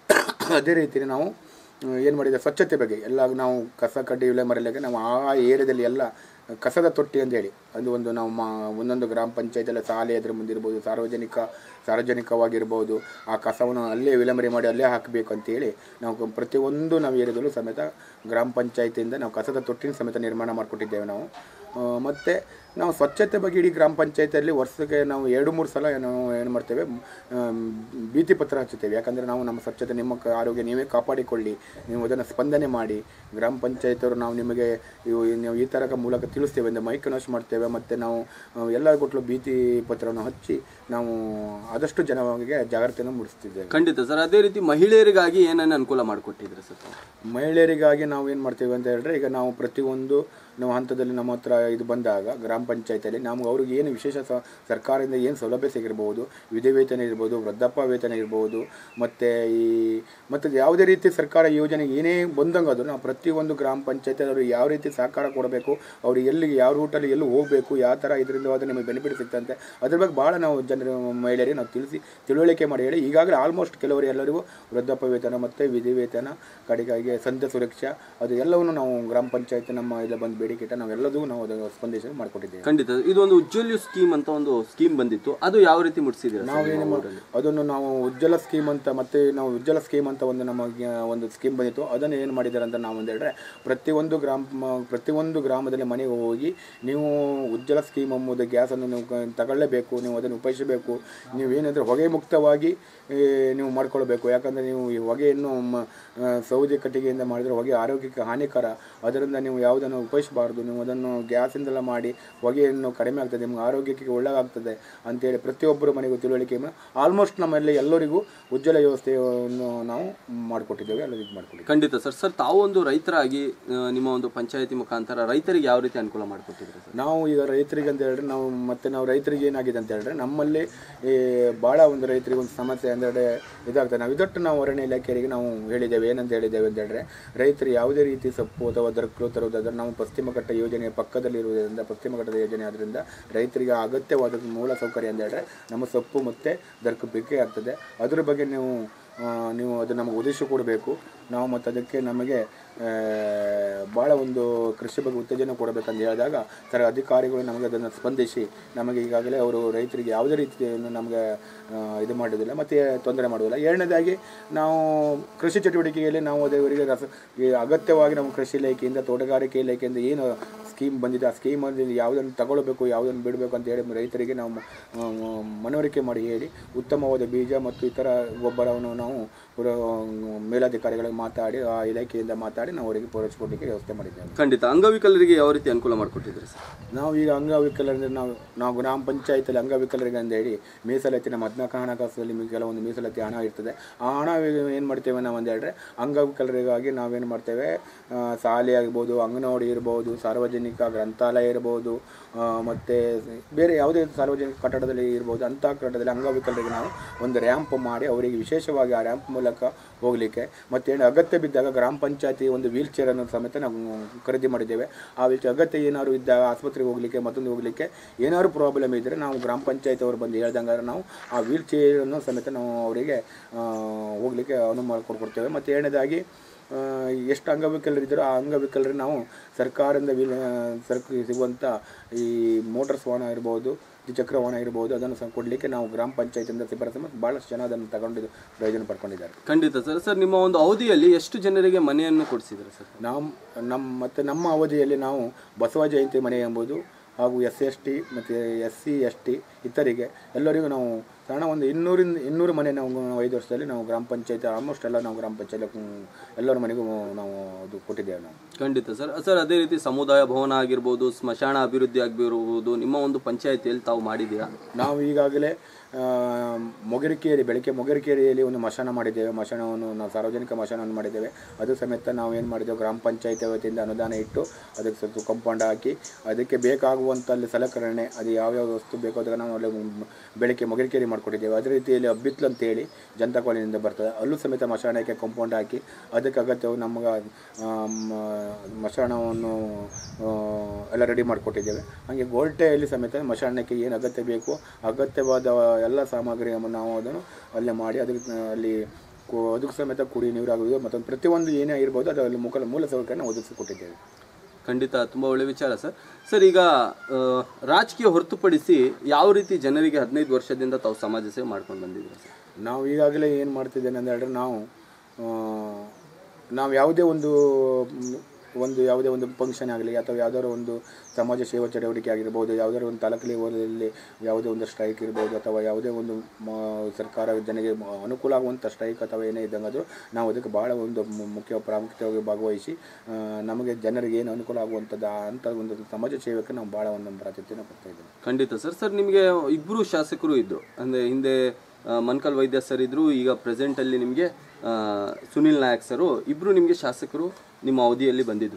B: ಅದೇ ರೀತಿ ನಾವು ಏನು ಮಾಡಿದೆ ಸ್ವಚ್ಛತೆ ಬಗ್ಗೆ ಎಲ್ಲ ನಾವು ಕಸ ಕಡ್ಡಿ ವಿಲೆ ಮರಲಿಕ್ಕೆ ನಾವು ಆ ಏರಿಯಾದಲ್ಲಿ ಎಲ್ಲ ಕಸದ ತೊಟ್ಟಿ ಅಂತ ಹೇಳಿ ಅದು ಒಂದು ನಾವು ಮಾ ಒಂದೊಂದು ಗ್ರಾಮ ಪಂಚಾಯತಿಯಲ್ಲಿ ಶಾಲೆ ಎದುರು ಮುಂದಿರ್ಬೋದು ಸಾರ್ವಜನಿಕ ಸಾರ್ವಜನಿಕವಾಗಿರ್ಬೋದು ಆ ಕಸವನ್ನು ಅಲ್ಲೇ ವಿಲೇಮರಿ ಮಾಡಿ ಅಲ್ಲೇ ಹಾಕಬೇಕು ಅಂತೇಳಿ ನಾವು ಪ್ರತಿಯೊಂದು ನಾವು ಏರಿಯಾದಲ್ಲೂ ಸಮೇತ ಗ್ರಾಮ ಪಂಚಾಯತಿಯಿಂದ ನಾವು ಕಸದ ತೊಟ್ಟಿನ ಸಮೇತ ನಿರ್ಮಾಣ ಮಾಡಿಕೊಟ್ಟಿದ್ದೇವೆ ನಾವು ಆ, ಮತ್ತು ನಾವು ಸ್ವಚ್ಛತೆ ಬಗ್ಗೆ ಇಡೀ ಗ್ರಾಮ ಪಂಚಾಯತಿಯಲ್ಲಿ ವರ್ಷಕ್ಕೆ ನಾವು ಎರಡು ಮೂರು ಸಲ ನಾವು ಏನು ಮಾಡ್ತೇವೆ ಆಮ್, ಭೀತಿ ಪತ್ರ ಹಚ್ಚುತ್ತೇವೆ ಯಾಕಂದರೆ ನಾವು ನಮ್ಮ ಸ್ವಚ್ಛತೆ ನಿಮ್ಮ ಕ- ಆರೋಗ್ಯ ನೀವೇ ಕಾಪಾಡಿಕೊಳ್ಳಿ ನೀವು ಅದನ್ನು ಸ್ಪಂದನೆ ಮಾಡಿ ಗ್ರಾಮ ಪಂಚಾಯತವರು ನಾವು ನಿಮಗೆ ಇವು ನೀವು ಈ ಥರ ಮೂಲಕ ತಿಳಿಸ್ತೇವೆ ಅಂದರೆ ಮೈಕ್ ಅನೌನ್ಸ್ ಮಾಡ್ತೇವೆ ಮತ್ತು ನಾವು ಆ, ಎಲ್ಲ ಕೊಟ್ಟಲು ಭೀತಿ ಪತ್ರವನ್ನು ಹಚ್ಚಿ ನಾವು ಆದಷ್ಟು ಜನರಿಗೆ ಜಾಗೃತಿಯನ್ನು ಮೂಡಿಸ್ತಿದ್ದೇವೆ
A: ಖಂಡಿತ ಸರ್ ಅದೇ ರೀತಿ ಮಹಿಳೆಯರಿಗಾಗಿ ಏನೇನು ಅನುಕೂಲ ಮಾಡಿಕೊಟ್ಟಿದ್ದೀರಾ ಸರ್ ತಾವು?
B: ಮಹಿಳೆಯರಿಗಾಗಿ ನಾವು ಏನು ಮಾಡ್ತೇವೆ ಅಂತ ಹೇಳಿದ್ರೆ ಈಗ ನಾವು ಪ್ರತಿಯೊಂದು ನಾವು ಹಂತದಲ್ಲಿ ನಮ್ಮ ಹತ್ರ ಇದು ಬಂದಾಗ ಗ್ರಾಮ ಗ್ರಾಮ ಪಂಚಾಯತಿಯಲ್ಲಿ ನಮ್ಗೆ ಅವ್ರಿಗೆ ಏನು ವಿಶೇಷ ಸ ಸರ್ಕಾರದಿಂದ ಏನು ಸೌಲಭ್ಯ ಸಿಗಿರ್ಬೋದು ವಿಧಿ ವೇತನ ಇರ್ಬೋದು ವೃದ್ಧಾಪ್ಯ ವೇತನ ಇರ್ಬೋದು ಮತ್ತು ಈ ಮತ್ತು ಯಾವುದೇ ರೀತಿ ಸರ್ಕಾರ ಯೋಜನೆ ಏನೇ ಬಂದಂಗೆ ಅದು ನಾವು ಪ್ರತಿಯೊಂದು ಗ್ರಾಮ ಪಂಚಾಯತಿ ಅವರು ಯಾವ ರೀತಿ ಸಹಕಾರ ಕೊಡಬೇಕು ಅವರು ಎಲ್ಲಿ ಯಾವ ರೂಟಲ್ಲಿ ಎಲ್ಲಿ ಹೋಗಬೇಕು ಯಾವ ಥರ ಇದರಿಂದ ಹೋದ್ರೆ ನಿಮಗೆ ಬೆನಿಫಿಟ್ ಸಿಗ್ತಂತೆ ಅದ್ರ ಬಗ್ಗೆ ಭಾಳ ನಾವು ಜನರ ಮಹಿಳೆಯರಿಗೆ ನಾವು ತಿಳಿಸಿ ತಿಳುವಳಿಕೆ ಮಾಡಿ ಹೇಳಿ ಈಗಾಗಲೇ ಆಲ್ಮೋಸ್ಟ್ ಕೆಲವರು ಎಲ್ಲರಿಗೂ ವೃದ್ಧಾಪ್ಯ ವೇತನ ಮತ್ತು ವಿಧಿ ವೇತನ ಕಡೆಗಾಗಿ ಸಂಧ್ಯಾ ಸುರಕ್ಷಾ ಅದು ಎಲ್ಲವನ್ನು ನಾವು ಗ್ರಾಮ ಪಂಚಾಯತ್ ನಮ್ಮ ಇಲ್ಲ ಬಂದು ಬೇಡಿಕೆ ಇಟ್ಟ ನಾವೆಲ್ಲದೂ ನಾವು ಅದನ್ನು ಸ್ಪಂದಿಸಿ ಮಾಡಿಕೊಟ್ಟಿದ್ದೇವೆ
A: ಖಂಡಿತ ಇದೊಂದು ಉಜ್ವಲ್ಯ ಸ್ಕೀಮ್ ಅಂತ ಒಂದು ಸ್ಕೀಮ್ ಬಂದಿತ್ತು ಅದು ಯಾವ ರೀತಿ ಮುಟ್ಸಿದ್ದೀರಾ ಸರ್
B: ನಾವೇನು
A: ನಿಮ್ಮ
B: ಮಾ-
A: ಊರಲ್ಲಿ?
B: ಅದನ್ನು ನಾವು ಉಜ್ವಲ ಸ್ಕೀಮ್ ಅಂತ ಮತ್ತೆ ನಾವು ಉಜ್ವಲ ಸ್ಕೀಮ್ ಅಂತ ಒಂದು ನಮ್ಮ ಗ- ಒಂದು ಸ್ಕೀಮ್ ಬಂದಿತ್ತು ಅದನ್ನು ಏನು ಮಾಡಿದ್ದಾರೆ ಅಂತ ನಾವು ಒಂದು ಹೇಳಿದ್ರೆ ಪ್ರತಿಯೊಂದು ಗ್ರಾಮ ಮ- ಪ್ರತಿಯೊಂದು ಗ್ರಾಮದಲ್ಲಿ ಮನೆಗೆ ಹೋಗಿ ನೀವು ಉಜ್ವಲ ಸ್ಕೀಮ್ ಎಂಬುದು ಗ್ಯಾಸನ್ನು ನೀವು ಕ- ತಗೊಳ್ಳೇಬೇಕು ನೀವು ಅದನ್ನು ಉಪಯೋಗಿಸಬೇಕು ನೀವು ಏನಂದರೆ ಹೊಗೆ ಮುಕ್ತವಾಗಿ ಏ, ನೀವು ಮಾಡ್ಕೊಳ್ಬೇಕು ಯಾಕಂದರೆ ನೀವು ಈ ಹೊಗೆಯನ್ನು ಮ- ಆ, ಸೌದೆ ಕಟ್ಟಿಗೆಯಿಂದ ಮಾಡಿದರೆ ಹೊಗೆ ಆರೋಗ್ಯಕ್ಕೆ ಹಾನಿಕರ ಅದರಿಂದ ನೀವು ಯಾವುದನ್ನು ಉಪಯೋಗಿಸಬಾರ್ದು ನೀವು ಅದನ್ನು ಗ್ಯಾಸಿಂದೆಲ್ಲ ಮಾಡಿ ಹೊಗೆಯನ್ನು ಕಡಿಮೆ ಆಗ್ತದೆ ನಿಮ್ಗೆ ಆರೋಗ್ಯಕ್ಕೆ ಒಳ್ಳೆಯದಾಗ್ತದೆ ಅಂತೇಳಿ ಪ್ರತಿಯೊಬ್ಬರ ಮನೆಗೂ ತಿಳುವಳಿಕೆ ಆಲ್ಮೋಸ್ಟ್ ನಮ್ಮಲ್ಲಿ ಎಲ್ಲರಿಗೂ ಉಜ್ವಲ ವ್ಯವಸ್ಥೆಯನ್ನು ನಾವು ಮಾಡಿಕೊಟ್ಟಿದ್ದೇವೆ ಎಲ್ಲರಿಗೂ ಇದು ಮಾಡಿಕೊಟ್ಟಿದ್ದೇವೆ
A: ಖಂಡಿತ ಸರ್ ಸರ್ ತಾವು ಒಂದು ರೈತರಾಗಿ ಆ, ನಿಮ್ಮ ಒಂದು ಪಂಚಾಯತಿ ಮುಖಾಂತರ ರೈತರಿಗೆ ಯಾವ ರೀತಿ ಅನುಕೂಲ ಮಾಡಿಕೊಟ್ಟಿದ್ದೀರಾ ಸರ್
B: ನಾವು ಈಗ ರೈತರಿಗೆ ಅಂತ ಹೇಳಿದ್ರೆ ನಾವು ಮತ್ತೆ ನಾವು ರೈತರಿಗೆ ಏನಾಗಿದೆ ಅಂತ ಹೇಳಿದ್ರೆ ನಮ್ಮಲ್ಲಿ ಈ ಭಾಳ ಒಂದು ರೈತರಿಗೆ ಒಂದು ಸಮಸ್ಯೆ ಅಂದರೆ ಇದಾಗ್ತದೆ ನಾವು ಇದೊಟ್ಟು ನಾವು ಅರಣ್ಯ ಇಲಾಖೆಯವರಿಗೆ ನಾವು ಹೇಳಿದ್ದೇವೆ ಏನಂತ ಹೇಳಿದ್ದೇವೆ ಅಂತ ಹೇಳಿದ್ರೆ ರೈತರು ಯಾವುದೇ ರೀತಿ ಸೊಪ್ಪು ಅಥವಾ ದರ್ಕಲು ತರುವುದಾದ್ರೆ ನಾವು ಪಶ್ಚಿಮ ಘಟ್ಟ ಯೋಜನೆಯ ಪಕ್ಕದಲ್ಲಿ ಇರುವುದರಿಂದ ಪಶ್ಚಿಮ ಘಟ್ಟದ ಯೋಜನೆ ಆದ್ದರಿಂದ ರೈತರಿಗೆ ಅಗತ್ಯವಾದ ಮೂಲ ಸೌಕರ್ಯ ಅಂತ ಹೇಳಿದ್ರೆ ನಮ್ಮ ಸೊಪ್ಪು ಮತ್ತು ದರ್ಕು ಬೇಕೇ ಆಗ್ತದೆ ಅದ್ರ ಬಗ್ಗೆ ನೀವು ಆ, ನೀವು ಅದು ನಮಗೆ ಒದಗಿಸಿ ಕೊಡಬೇಕು ನಾವು ಮತ್ತು ಅದಕ್ಕೆ ನಮಗೆ ಭಾಳ ಒಂದು ಕೃಷಿ ಬಗ್ಗೆ ಉತ್ತೇಜನ ಕೊಡಬೇಕಂತ ಹೇಳಿದಾಗ ಸರ್ ಅಧಿಕಾರಿಗಳು ನಮಗೆ ಅದನ್ನು ಸ್ಪಂದಿಸಿ ನಮಗೆ ಈಗಾಗಲೇ ಅವರು ರೈತರಿಗೆ ಯಾವುದೇ ರೀತಿಯನ್ನು ನಮಗೆ ಆ, ಇದು ಮಾಡೋದಿಲ್ಲ ಮತ್ತು ತೊಂದರೆ ಮಾಡೋದಿಲ್ಲ ಎರಡನೇದಾಗಿ ನಾವು ಕೃಷಿ ಚಟುವಟಿಕೆಯಲ್ಲಿ ನಾವು ಅದವರಿಗೆ ರಸ ಈ ಅಗತ್ಯವಾಗಿ ನಮ್ಮ ಕೃಷಿ ಇಲಾಖೆಯಿಂದ ತೋಟಗಾರಿಕೆ ಇಲಾಖೆಯಿಂದ ಏನು ಸ್ಕೀಮ್ ಬಂದಿದೆ ಆ ಸ್ಕೀಮಲ್ಲಿ ಯಾವುದನ್ನು ತಗೊಳ್ಬೇಕು ಯಾವುದನ್ನು ಬಿಡಬೇಕು ಅಂತ ಹೇಳಿ ರೈತರಿಗೆ ನಾವು ಆ, ಮನವರಿಕೆ ಮಾಡಿ ಹೇಳಿ ಉತ್ತಮವಾದ ಬೀಜ ಮತ್ತು ಇತರ ಗೊಬ್ಬರವನ್ನು ನಾವು ಪುರ- ಮೇಲಧಿಕಾರಿಗಳಿಗೆ ಮಾತಾಡಿ ಆ ಇಲಾಖೆಯಿಂದ ಮಾತಾಡಿ ನಾವು ಅವರಿಗೆ ಪೂರೈಸಿಕೊಡಲಿಕ್ಕೆ ವ್ಯವಸ್ಥೆ ಮಾಡಿದ್ದೇವೆ
A: ಖಂಡಿತ ಅಂಗವಿಕಲರಿಗೆ ಯಾವ ರೀತಿ ಅನುಕೂಲ ಮಾಡಿಕೊಟ್ಟಿದ್ದೀರಾ ಸರ್
B: ನಾವು ಈಗ ಅಂಗವಿಕಲರಿಂದ ನಾವು ನಾವು ಗ್ರಾಮ ಪಂಚಾಯತಲ್ಲಿ ಅಂಗವಿಕಲರಿಗೆ ಅಂತ ಹೇಳಿ ಮೀಸಲಾತಿ ನಮ್ಮ ಹದಿನಾಲ್ಕು ಹಣಕಾಸಲ್ಲಿ ಮಿ- ಕೆಲವೊಂದು ಮೀಸಲಾತಿ ಹಣ ಇರ್ತದೆ ಆ ಹಣ ಏನು ಮಾಡ್ತೇವೆ ನಾವು ಅಂತ ಹೇಳಿದ್ರೆ ಅಂಗವಿಕಲರಿಗಾಗಿ ನಾವೇನು ಮಾಡ್ತೇವೆ ಆ, ಶಾಲೆ ಆಗ್ಬೋದು ಅಂಗನವಾಡಿ ಇರ್ಬೋದು ಸಾರ್ವಜನಿಕ ಗ್ರಂಥಾಲಯ ಇರ್ಬೋದು ಆ, ಮತ್ತೆ ಬೇರೆ ಯಾವುದೇ ಸಾರ್ವಜನಿಕ ಕಟ್ಟಡದಲ್ಲಿ ಇರ್ಬೋದು ಅಂಥ ಕಟ್ಟಡದಲ್ಲಿ ಅಂಗವಿಕಲರಿಗೆ ನಾವು ಒಂದು ರ್ಯಾಂಪ್ ಮಾಡಿ ಅವರಿಗೆ ವಿಶೇಷವಾಗಿ ಆ ರ್ಯಾಂಪ್ ಮೂಲಕ ಹೋಗಲಿಕ್ಕೆ ಮತ್ತೇನು ಅಗತ್ಯ ಬಿದ್ದಾಗ ಗ್ರಾಮ ಪಂಚಾಯತಿ ಒಂದು ವೀಲ್ ಚೇರನ್ನು ಸಮೇತ ನಾವು ಖರೀದಿ ಮಾಡಿದ್ದೇವೆ ಆ ವೀಲ್ ಚೇರ್ ಅಗತ್ಯ ಏನಾದ್ರು ಇದ್ದಾಗ ಆಸ್ಪತ್ರೆಗೆ ಹೋಗಲಿಕ್ಕೆ ಮತ್ತೊಂದು ಹೋಗಲಿಕ್ಕೆ ಏನಾದ್ರು ಪ್ರಾಬ್ಲಮ್ ಇದ್ದರೆ ನಾವು ಗ್ರಾಮ ಪಂಚಾಯತ್ ಅವರು ಬಂದು ಹೇಳ್ದಂಗೆ ನಾವು ಆ ವೀಲ್ ಚೇರನ್ನು ಸಮೇತ ನಾವು ಅವರಿಗೆ ಹೋಗಲಿಕ್ಕೆ ಅನುವು ಮಾಡಿಕೊಡ್ಕೊಡ್ತೇವೆ ಮತ್ತು ಎರಡನೇದಾಗಿ ಆ, ಎಷ್ಟು ಅಂಗವಿಕಲರಿದ್ದಾರೋ ಆ ಅಂಗವಿಕಲರಿಗೆ ನಾವು ಸರ್ಕಾರದಿಂದ ವಿಲ್ ಸರ್ಕ ಸಿಗುವಂಥ ಈ ಮೋಟರ್ಸ್ ವಾಹನ ಇರ್ಬೋದು ದ್ವಿಚಕ್ರ ವಾಹನ ಇರ್ಬೋದು ಅದನ್ನು ಸಹ ಕೊಡಲಿಕ್ಕೆ ನಾವು ಗ್ರಾಮ ಪಂಚಾಯತಿಯಿಂದ ಶಿಫಾರಸು ಮಾಡಿ ಭಾಳಷ್ಟು ಜನ ಅದನ್ನು ತಗೊಂಡು ಪ್ರಯೋಜನ ಪಡ್ಕೊಂಡಿದ್ದಾರೆ
A: ಖಂಡಿತ ಸರ್ ಸರ್ ನಿಮ್ಮ ಒಂದು ಅವಧಿಯಲ್ಲಿ ಎಷ್ಟು ಜನರಿಗೆ ಮನೆಯನ್ನು ಕೊಡಿಸಿದ್ದೀರಾ ಸರ್
B: ನಾವು ನಮ್ಮ ಮತ್ತು ನಮ್ಮ ಅವಧಿಯಲ್ಲಿ ನಾವು ಬಸವ ಜಯಂತಿ ಮನೆ ಎಂಬುದು ಹಾಗೂ ಎಸ್ ಎಸ್ ಟಿ ಮತ್ತು ಎಸ್ ಸಿ ಎಸ್ ಟಿ ಇತರಿಗೆ ಎಲ್ಲರಿಗೂ ನಾವು ಸಣ್ಣ ಒಂದು ಇನ್ನೂರಿಂದ ಇನ್ನೂರು ಮನೆ ನಾವು ನಾವು ಐದು ವರ್ಷದಲ್ಲಿ ನಾವು ಗ್ರಾಮ ಪಂಚಾಯತ್ ಆಲ್ಮೋಸ್ಟ್ ಎಲ್ಲ ನಾವು ಗ್ರಾಮ ಪಂಚಾಯತ್ ಎಲ್ಲರ ಮನೆಗೂ ನಾವು ಅದು ಕೊಟ್ಟಿದ್ದೇವೆ ನಾವು
A: ಖಂಡಿತ ಸರ್ ಸರ್ ಅದೇ ರೀತಿ ಸಮುದಾಯ ಭವನ ಆಗಿರ್ಬೋದು ಸ್ಮಶಾನ ಅಭಿವೃದ್ಧಿ ಆಗಿರ್ಬೋದು ನಿಮ್ಮ ಒಂದು ಪಂಚಾಯತಿಯಲ್ಲಿ ತಾವು ಮಾಡಿದ್ದೀರಾ
B: ನಾವು ಈಗಾಗಲೇ ಆ, ಮೊಗರಿಕೇರಿ ಬೆಳಗ್ಗೆ ಮೊಗರಿಕೇರಿಯಲ್ಲಿ ಒಂದು ಮಶಾನ ಮಾಡಿದ್ದೇವೆ ಮಶಾನವನ್ನು ನಾವು ಸಾರ್ವಜನಿಕ ಮಶಾನವನ್ನು ಮಾಡಿದ್ದೇವೆ ಅದು ಸಮೇತ ನಾವು ಏನು ಮಾಡಿದ್ದೇವೆ ಗ್ರಾಮ ಪಂಚಾಯತ್ ವತಿಯಿಂದ ಅನುದಾನ ಇಟ್ಟು ಅದಕ್ಕೆ ಸ್ವಲ್ಪ ಕಂಪೌಂಡ್ ಹಾಕಿ ಅದಕ್ಕೆ ಬೇಕಾಗುವಂಥ ಅಲ್ಲಿ ಸಲಕರಣೆ ಅದು ಯಾವ್ಯಾವ ವಸ್ತು ಬೇಕೋ ಅದನ್ನು ನಾವು ಅಲ್ಲಿ ಮ್- ಬೆಳಗ್ಗೆ ಮೊಗರಿಕೇರಿ ಮಾಡಿಕೊಟ್ಟಿದ್ದೇವೆ ಅದೇ ರೀತಿಯಲ್ಲಿ ಅಬ್ಬಿತ್ಲು ಅಂತೇಳಿ ಜನತಾ ಕಾಲೋನಿಯಿಂದ ಬರ್ತದೆ ಅಲ್ಲೂ ಸಮೇತ ಮಶಾನಕ್ಕೆ ಕಂಪೌಂಡ್ ಹಾಕಿ ಅದಕ್ಕೆ ಅಗತ್ಯವು ನಮಗೆ ಮಶಾನವನ್ನು ಆ, ಎಲ್ಲ ರೆಡಿ ಮಾಡಿಕೊಟ್ಟಿದ್ದೇವೆ ಹಾಗೆ ಗೋಲ್ಟೆಯಲ್ಲಿ ಸಮೇತ ಮಶಾನಕ್ಕೆ ಏನು ಅಗತ್ಯ ಬೇಕು ಅಗತ್ಯವಾದ ಎಲ್ಲ ಸಾಮಗ್ರಿಯನ್ನು ನಾವು ಅದನ್ನು ಅಲ್ಲೇ ಮಾಡಿ ಅದಕ್ಕೆ ಅಲ್ಲಿ ಕು- ಅದಕ್ಕೆ ಸಮೇತ ಕುಡಿ ನೀರು ಆಗುವುದು ಮತ್ತೊಂದು ಪ್ರತಿಯೊಂದು ಏನೇ ಇರ್ಬೋದು ಅದು ಅಲ್ಲಿ ಮುಖ ಮೂಲ ಸೌಕರ್ಯನ ಒದಗಿಸಿಕೊಟ್ಟಿದ್ದೇವೆ
A: ಖಂಡಿತ ತುಂಬ ಒಳ್ಳೆ ವಿಚಾರ ಸರ್ ಸರ್ ಈಗ ಆ, ರಾಜಕೀಯ ಹೊರತುಪಡಿಸಿ ಯಾವ ರೀತಿ ಜನರಿಗೆ ಹದಿನೈದು ವರ್ಷದಿಂದ ತಾವು ಸಮಾಜ ಸೇವೆ ಮಾಡ್ಕೊಂಡು ಬಂದಿದ್ದೀರಾ ಸರ್
B: ನಾವು ಈಗಾಗಲೇ ಏನು ಮಾಡ್ತಿದ್ದೇನೆ ಅಂತ ಹೇಳಿದ್ರೆ ನಾವು ಆ, ನಾವು ಯಾವುದೇ ಒಂದು ಮ್, ಒಂದು ಯಾವುದೇ ಒಂದು ಫಂಕ್ಷನ್ ಆಗಲಿ ಅಥವಾ ಯಾವುದಾದ್ರು ಒಂದು ಸಮಾಜ ಸೇವಾ ಚಟುವಟಿಕೆ ಆಗಿರ್ಬೋದು ಯಾವುದಾದ್ರು ಒಂದು ತಾಲೂಕು ಲೆವೆಲಲ್ಲಿ ಯಾವುದೇ ಒಂದು ಸ್ಟ್ರೈಕ್ ಇರ್ಬೋದು ಅಥವಾ ಯಾವುದೇ ಒಂದು ಮ- ಸರ್ಕಾರ ಜನರಿಗೆ ಮ- ಅನುಕೂಲ ಆಗುವಂಥ ಸ್ಟ್ರೈಕ್ ಅಥವಾ ಏನೇ ಇದ್ದಂಗೆ ಅದು ನಾವು ಅದಕ್ಕೆ ಭಾಳ ಒಂದು ಮು- ಮುಖ್ಯ ಪ್ರಾಮುಖ್ಯವಾಗಿ ಭಾಗವಹಿಸಿ ಆ, ನಮಗೆ ಜನರಿಗೆ ಏನು ಅನುಕೂಲ ಆಗುವಂಥದ್ದು ಅಂಥ ಒಂದು ಸಮಾಜ ಸೇವೆಗೆ ನಾವು ಭಾಳ ಒಂದು ಪ್ರಾಧಾನ್ಯತೆಯನ್ನು ಕೊಡ್ತಾ ಇದ್ದೇವೆ
A: ಖಂಡಿತ ಸರ್ ಸರ್ ನಿಮಗೆ ಇಬ್ಬರು ಶಾಸಕರು ಇದ್ದರು ಅಂದರೆ ಹಿಂದೆ ಆ, ಮನ್ಕಲ್ ವೈದ್ಯ ಸರ್ ಇದ್ದರು ಈಗ ಪ್ರೆಸೆಂಟಲ್ಲಿ ನಿಮಗೆ ಸುನಿಲ್ ನಾಯಕ್ ಸರು ಇಬ್ಬರು ನಿಮಗೆ ಶಾಸಕರು ನಿಮ್ಮ ಅವಧಿಯಲ್ಲಿ ಬಂದಿದ್ದರು